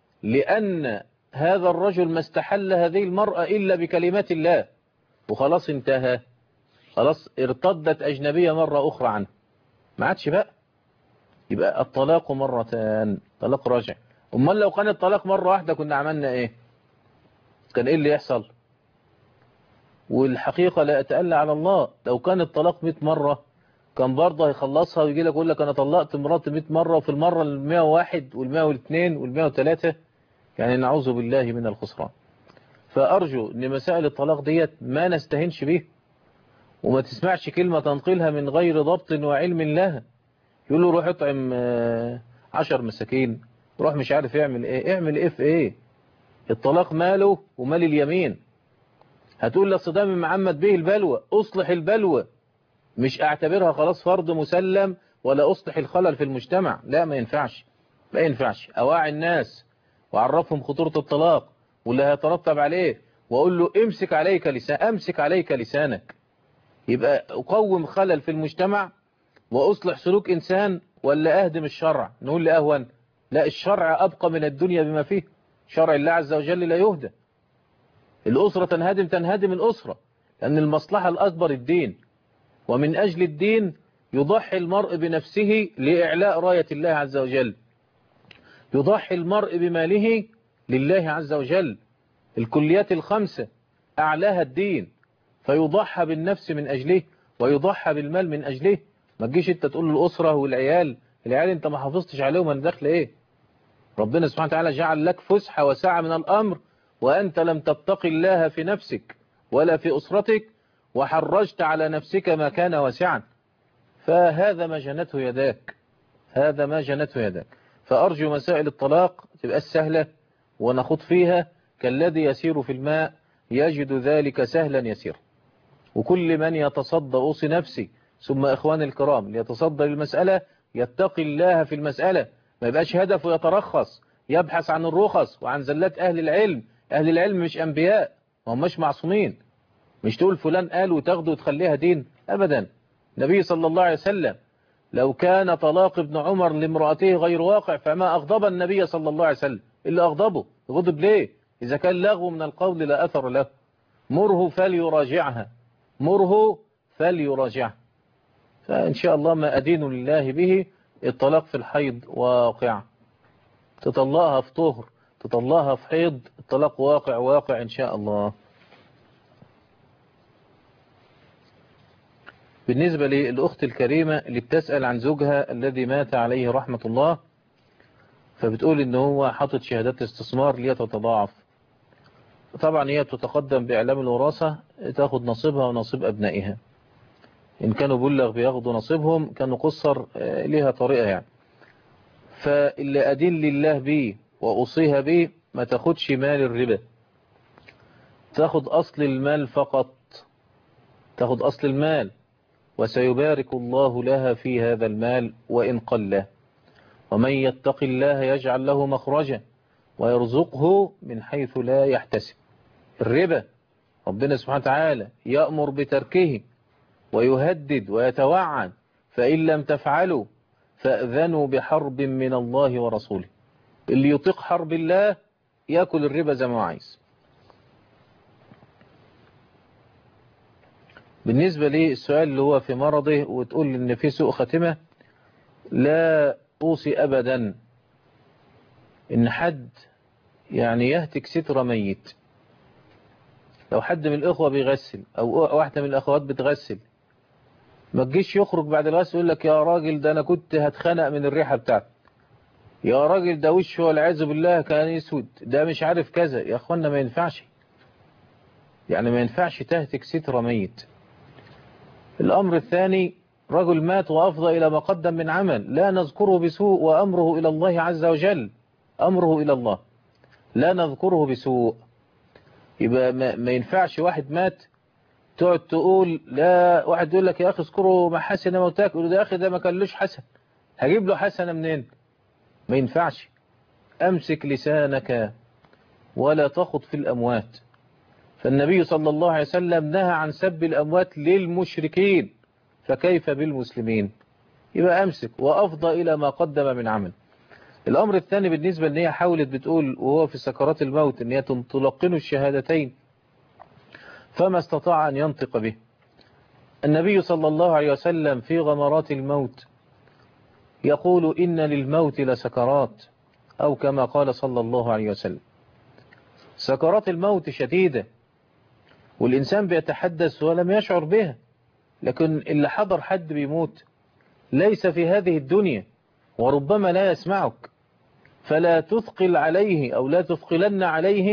لأن هذا الرجل ما استحل هذه المرأة إلا بكلمات الله وخلاص انتهى خلاص ارتدت أجنبية مرة أخرى عنه ما عادش بقى يبقى الطلاق مرتان طلاق راجع امال لو كان الطلاق مرة واحدة كنا عملنا ايه كان ايه اللي يحصل والحقيقة لا أتألى على الله لو كان الطلاق 100 مرة كان برضه هيخلصها ويجي لك يقول لك انا طلقت مراتي 100 مرة وفي المرة ال 101 وال 102 وال 103 يعني نعوذ بالله من الخسران فأرجو أن مسائل الطلاق ديت ما نستهنش به وما تسمعش كلمة تنقلها من غير ضبط وعلم لها يقول له روح اطعم آه، عشر مساكين روح مش عارف يعمل ايه اعمل ايه في ايه الطلاق ماله ومال اليمين هتقول للصدام محمد به البلوى اصلح البلوى مش اعتبرها خلاص فرض مسلم ولا اصلح الخلل في المجتمع لا ما ينفعش ما ينفعش اوعي الناس واعرفهم خطورة الطلاق واللي هيترتب عليه واقول له امسك عليك لسان امسك عليك لسانك يبقى اقوم خلل في المجتمع واصلح سلوك انسان ولا اهدم الشرع نقول لي اهون لا الشرع ابقى من الدنيا بما فيه شرع الله عز وجل لا يهدى الاسرة تنهدم تنهدم الاسرة لان المصلحة الاكبر الدين ومن اجل الدين يضحي المرء بنفسه لاعلاء راية الله عز وجل يضحي المرء بماله لله عز وجل الكليات الخمسة أعلاها الدين فيضحى بالنفس من أجله ويضحى بالمال من أجله ما تجيش انت تقول الأسرة والعيال العيال انت ما حافظتش عليهم انا داخل ايه ربنا سبحانه وتعالى جعل لك فسحة وسعة من الأمر وأنت لم تتق الله في نفسك ولا في أسرتك وحرجت على نفسك ما كان واسعا فهذا ما جنته يداك هذا ما جنته يداك فأرجو مسائل الطلاق تبقى سهلة ونخوض فيها كالذي يسير في الماء يجد ذلك سهلا يسير وكل من يتصدى أوصي نفسي ثم إخواني الكرام ليتصدى للمسألة يتقي الله في المسألة ما يبقاش هدفه يترخص يبحث عن الرخص وعن زلات أهل العلم أهل العلم مش أنبياء هم مش معصومين مش تقول فلان قال وتاخده وتخليها دين أبدا النبي صلى الله عليه وسلم لو كان طلاق ابن عمر لامرأته غير واقع فما أغضب النبي صلى الله عليه وسلم إلا أغضبه غضب ليه إذا كان لغو من القول لا أثر له مره فليراجعها مره فليراجعها فإن شاء الله ما أدين لله به الطلاق في الحيض واقع تطلقها في طهر تطلقها في حيض الطلاق واقع واقع إن شاء الله بالنسبة للأخت الكريمة اللي بتسأل عن زوجها الذي مات عليه رحمة الله فبتقول إن هو حاطط شهادات استثمار ليتتضاعف طبعا هي تتقدم بإعلام الوراثة تاخد نصيبها ونصيب أبنائها إن كانوا بلغ بياخدوا نصيبهم كانوا قصر لها طريقة يعني فاللي أدين لله به وأوصيها به ما تاخدش مال الربا تاخد أصل المال فقط تاخد أصل المال وسيبارك الله لها في هذا المال وإن قل ومن يتق الله يجعل له مخرجا ويرزقه من حيث لا يحتسب الربا ربنا سبحانه وتعالى يأمر بتركه ويهدد ويتوعد فإن لم تفعلوا فأذنوا بحرب من الله ورسوله اللي يطيق حرب الله يأكل الربا زي ما عايز بالنسبة لي السؤال اللي هو في مرضه وتقول ان في سوء خاتمة لا أوصي أبدا ان حد يعني يهتك ستر ميت لو حد من الإخوة بيغسل أو واحدة من الأخوات بتغسل ما تجيش يخرج بعد الغسل يقول لك يا راجل ده أنا كنت هتخنق من الريحة بتاعته يا راجل ده وشه والعياذ بالله كان يسود ده مش عارف كذا يا أخوانا ما ينفعش يعني ما ينفعش تهتك ستر ميت الأمر الثاني رجل مات وأفضى إلى ما قدم من عمل لا نذكره بسوء وأمره إلى الله عز وجل أمره إلى الله لا نذكره بسوء يبقى ما, ما ينفعش واحد مات تقعد تقول لا واحد يقول لك يا أخي اذكروا محاسن موتاك يقول له يا أخي ده ما كانلوش حسن هجيب له حسنة منين ما ينفعش أمسك لسانك ولا تخط في الأموات فالنبي صلى الله عليه وسلم نهى عن سب الأموات للمشركين فكيف بالمسلمين يبقى أمسك وأفضى إلى ما قدم من عمل الأمر الثاني بالنسبة أن هي حاولت بتقول وهو في سكرات الموت أن هي تلقن الشهادتين فما استطاع أن ينطق به النبي صلى الله عليه وسلم في غمرات الموت يقول إن للموت لسكرات أو كما قال صلى الله عليه وسلم سكرات الموت شديدة والإنسان بيتحدث ولم يشعر بها لكن اللي حضر حد بيموت ليس في هذه الدنيا وربما لا يسمعك فلا تثقل عليه أو لا تثقلن عليه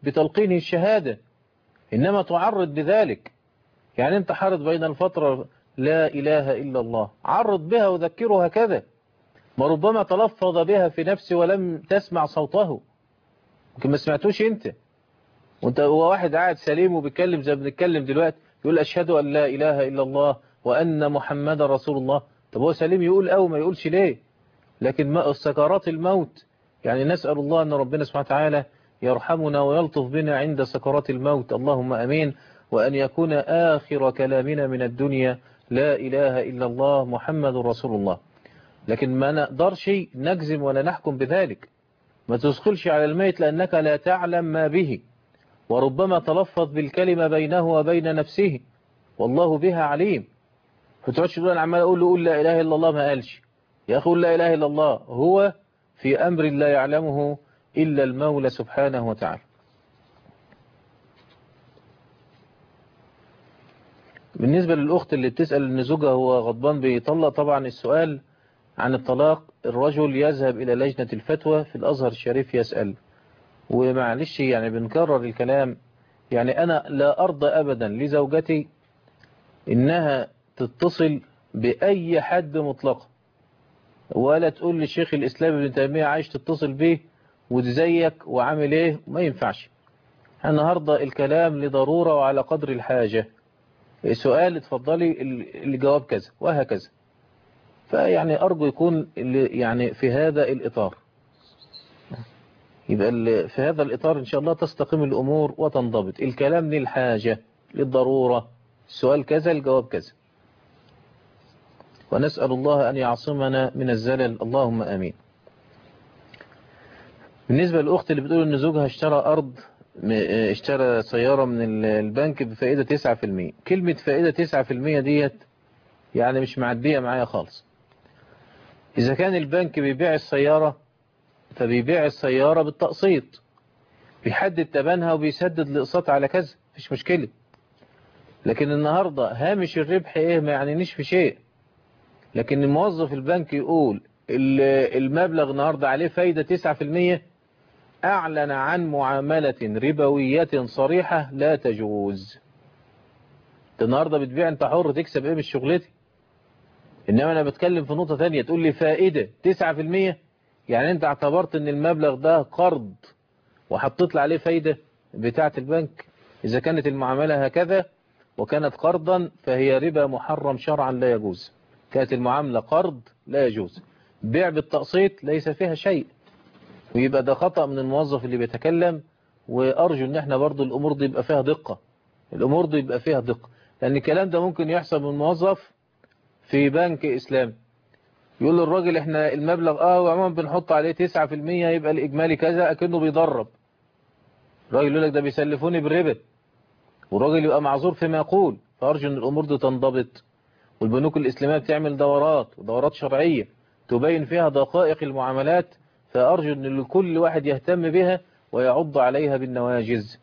بتلقينه الشهادة إنما تعرض بذلك يعني أنت حرض بين الفترة لا إله إلا الله عرض بها وذكره هكذا ما ربما تلفظ بها في نفسه ولم تسمع صوته ممكن ما سمعتوش أنت وانت هو واحد قاعد سليم وبيتكلم زي ما بنتكلم دلوقتي يقول أشهد أن لا إله إلا الله وأن محمد رسول الله طب هو سليم يقول أو ما يقولش ليه لكن ما سكرات الموت يعني نسأل الله أن ربنا سبحانه وتعالى يرحمنا ويلطف بنا عند سكرات الموت اللهم أمين وأن يكون آخر كلامنا من الدنيا لا إله إلا الله محمد رسول الله لكن ما نقدرش نجزم ولا نحكم بذلك ما تدخلش على الميت لأنك لا تعلم ما به وربما تلفظ بالكلمة بينه وبين نفسه والله بها عليم فتقعدش تقول أنا عمال أقول له قول لا إله إلا الله ما قالش يا أخي قول لا إله إلا الله هو في أمر لا يعلمه إلا المولى سبحانه وتعالى بالنسبة للأخت اللي بتسأل إن زوجها هو غضبان بيطلق طبعا السؤال عن الطلاق الرجل يذهب إلى لجنة الفتوى في الأزهر الشريف يسأل ومعلش يعني بنكرر الكلام يعني أنا لا أرضى أبدا لزوجتي إنها تتصل بأي حد مطلقا ولا تقول للشيخ الإسلام ابن تيمية عايش تتصل به وتزيك وعامل ايه ما ينفعش النهاردة الكلام لضرورة وعلى قدر الحاجة سؤال اتفضلي الجواب كذا وهكذا فيعني أرجو يكون يعني في هذا الإطار يبقى في هذا الإطار إن شاء الله تستقيم الأمور وتنضبط الكلام للحاجة للضرورة السؤال كذا الجواب كذا ونسأل الله أن يعصمنا من الزلل اللهم أمين بالنسبة للأخت اللي بتقول إن زوجها اشترى أرض اشترى سيارة من البنك بفائدة 9% كلمة فائدة 9% ديت يعني مش معدية معايا خالص إذا كان البنك بيبيع السيارة فبيبيع السيارة بالتقسيط بيحدد تبنها وبيسدد الأقساط على كذا مفيش مشكلة لكن النهاردة هامش الربح ايه ما يعنينيش في شيء لكن الموظف البنك يقول المبلغ النهاردة عليه فايدة 9% أعلن عن معاملة ربوية صريحة لا تجوز النهاردة بتبيع انت حر تكسب ايه من شغلتي انما انا بتكلم في نقطة تانية تقول لي فائدة 9% يعني انت اعتبرت ان المبلغ ده قرض وحطيت له عليه فايدة بتاعة البنك اذا كانت المعاملة هكذا وكانت قرضا فهي ربا محرم شرعا لا يجوز كانت المعاملة قرض لا يجوز بيع بالتقسيط ليس فيها شيء ويبقى ده خطأ من الموظف اللي بيتكلم وأرجو ان احنا برضو الأمور دي يبقى فيها دقة الأمور دي يبقى فيها دقة لأن الكلام ده ممكن يحصل من موظف في بنك إسلامي يقول للراجل احنا المبلغ اه وعموما بنحط عليه 9% يبقى الإجمالي كذا أكنه بيدرب الراجل يقول لك ده بيسلفوني بالربا والراجل يبقى معذور فيما يقول فأرجو ان الأمور دي تنضبط والبنوك الإسلامية بتعمل دورات ودورات شرعية تبين فيها دقائق المعاملات فأرجو أن لكل واحد يهتم بها ويعض عليها بالنواجز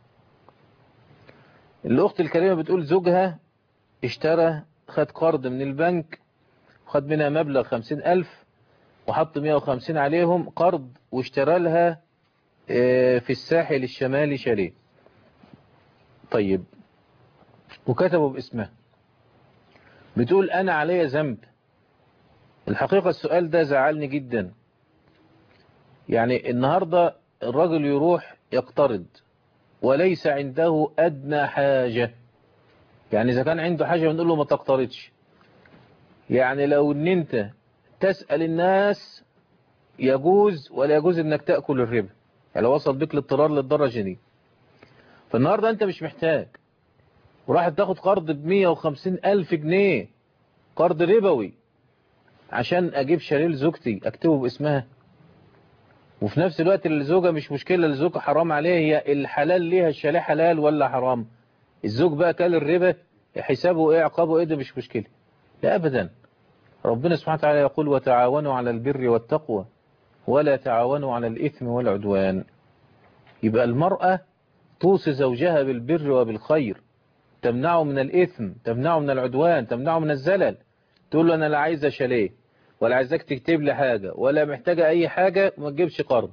الأخت الكريمة بتقول زوجها اشترى خد قرض من البنك وخد منها مبلغ خمسين ألف وحط مئة وخمسين عليهم قرض واشترى لها في الساحل الشمالي شاليه طيب وكتبوا باسمها بتقول أنا علي ذنب الحقيقة السؤال ده زعلني جدا يعني النهاردة الرجل يروح يقترض وليس عنده أدنى حاجة يعني إذا كان عنده حاجة بنقول له ما تقترضش يعني لو ان انت تسأل الناس يجوز ولا يجوز انك تأكل الربا يعني لو وصل بك الاضطرار للدرجة دي فالنهاردة انت مش محتاج وراح تاخد قرض ب 150 ألف جنيه قرض ربوي عشان اجيب شاليه زوجتي اكتبه باسمها وفي نفس الوقت الزوجة مش مشكلة الزوجة حرام عليها هي الحلال ليها الشاليه حلال ولا حرام الزوج بقى كل الربا حسابه ايه عقابه ايه ده مش مشكلة لا ابدا ربنا سبحانه وتعالى يقول وتعاونوا على البر والتقوى ولا تعاونوا على الإثم والعدوان يبقى المرأة توصي زوجها بالبر وبالخير تمنعه من الإثم تمنعه من العدوان تمنعه من الزلل تقول له أنا لا عايزة شاليه ولا عايزاك تكتب لي حاجة ولا محتاجة أي حاجة ما تجيبش قرض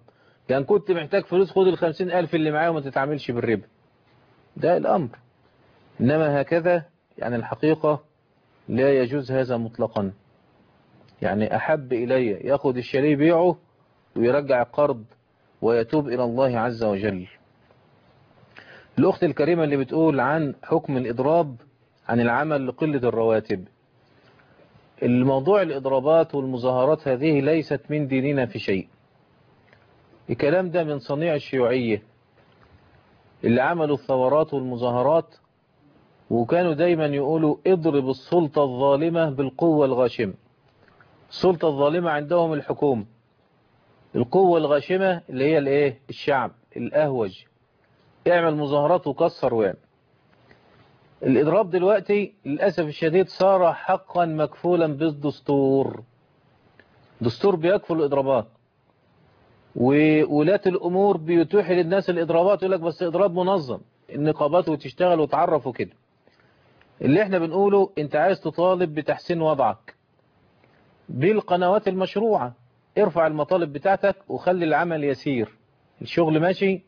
يعني كنت محتاج فلوس خد الخمسين ألف اللي معاه وما تتعاملش بالربا ده الأمر إنما هكذا يعني الحقيقة لا يجوز هذا مطلقا يعني أحب إلي ياخد الشري بيعه ويرجع القرض ويتوب إلى الله عز وجل الأخت الكريمة اللي بتقول عن حكم الإضراب عن العمل لقلة الرواتب الموضوع الإضرابات والمظاهرات هذه ليست من ديننا في شيء الكلام ده من صنيع الشيوعية اللي عملوا الثورات والمظاهرات وكانوا دايما يقولوا اضرب السلطة الظالمة بالقوة الغاشمة السلطة الظالمة عندهم الحكومة القوة الغاشمة اللي هي الايه الشعب الأهوج اعمل مظاهرات وكسر واعمل الإضراب دلوقتي للأسف الشديد صار حقا مكفولا بالدستور دستور بيكفل الإضرابات وولاة الأمور بيتوحي للناس الإضرابات يقول لك بس إضراب منظم النقابات وتشتغل وتعرف وكده اللي احنا بنقوله انت عايز تطالب بتحسين وضعك بالقنوات المشروعة ارفع المطالب بتاعتك وخلي العمل يسير الشغل ماشي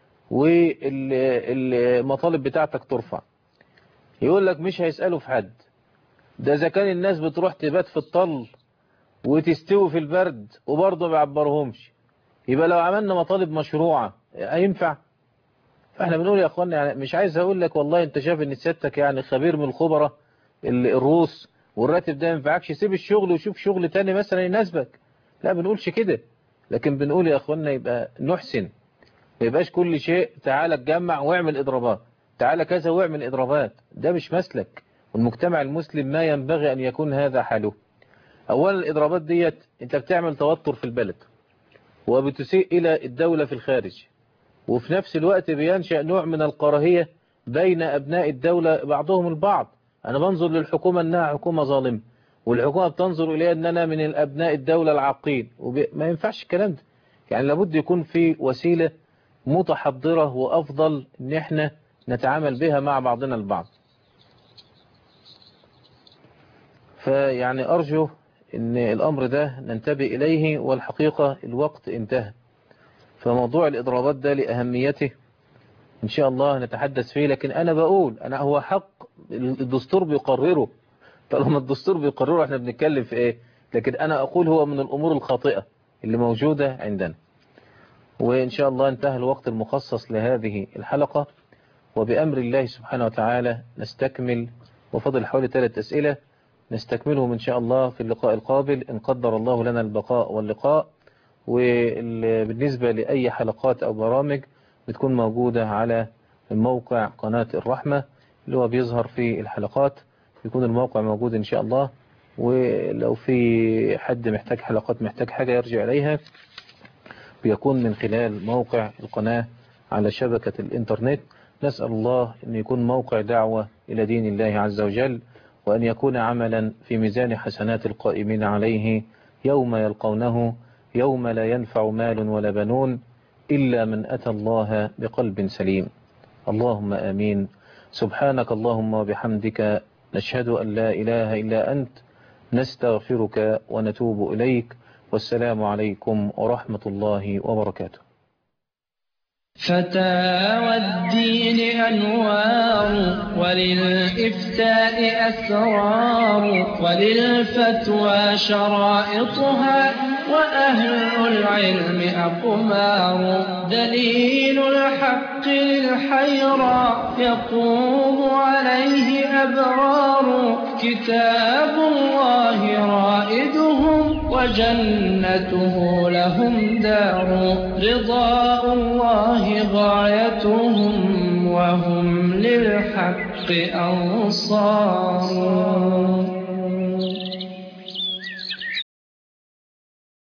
والمطالب بتاعتك ترفع يقول لك مش هيسألوا في حد ده اذا كان الناس بتروح تبات في الطل وتستوي في البرد وبرضه ما بيعبرهمش يبقى لو عملنا مطالب مشروعة هينفع فاحنا بنقول يا اخوانا يعني مش عايز اقول لك والله انت شايف ان سيادتك يعني خبير من الخبراء الروس والراتب ده ما ينفعكش سيب الشغل وشوف شغل تاني مثلا يناسبك لا بنقولش كده لكن بنقول يا اخوانا يبقى نحسن ما يبقاش كل شيء تعالى اتجمع واعمل اضرابات تعالى كذا واعمل اضرابات ده مش مسلك والمجتمع المسلم ما ينبغي ان يكون هذا حاله اولا الاضرابات ديت انت بتعمل توتر في البلد وبتسيء الى الدولة في الخارج وفي نفس الوقت بينشأ نوع من الكراهية بين أبناء الدولة بعضهم البعض أنا بنظر للحكومة أنها حكومة ظالمة والحكومة بتنظر إليها أننا من الأبناء الدولة العاقين ما ينفعش الكلام ده يعني لابد يكون في وسيلة متحضرة وأفضل أن احنا نتعامل بها مع بعضنا البعض فيعني أرجو أن الأمر ده ننتبه إليه والحقيقة الوقت انتهى فموضوع الإضرابات ده لأهميته إن شاء الله نتحدث فيه لكن أنا بقول أنا هو حق الدستور بيقرره طالما الدستور بيقرره احنا بنتكلم في إيه لكن أنا أقول هو من الأمور الخاطئة اللي موجودة عندنا وإن شاء الله انتهى الوقت المخصص لهذه الحلقة وبأمر الله سبحانه وتعالى نستكمل وفضل حوالي ثلاث أسئلة نستكملهم إن شاء الله في اللقاء القابل إن قدر الله لنا البقاء واللقاء وبالنسبة لأي حلقات أو برامج بتكون موجودة على الموقع قناة الرحمة اللي هو بيظهر في الحلقات يكون الموقع موجود إن شاء الله ولو في حد محتاج حلقات محتاج حاجة يرجع إليها بيكون من خلال موقع القناة على شبكة الإنترنت نسأل الله أن يكون موقع دعوة إلى دين الله عز وجل وأن يكون عملا في ميزان حسنات القائمين عليه يوم يلقونه يوم لا ينفع مال ولا بنون إلا من أتى الله بقلب سليم اللهم آمين سبحانك اللهم وبحمدك نشهد أن لا إله إلا أنت نستغفرك ونتوب إليك والسلام عليكم ورحمة الله وبركاته فتاوى الدين أنوار وللإفتاء أسرار وللفتوى شرائطها وأهل العلم أقمار دليل الحق للحيرى يقوم عليه أبرار كتاب الله رائدهم وجنته لهم دار رضاء الله غايتهم وهم للحق أنصار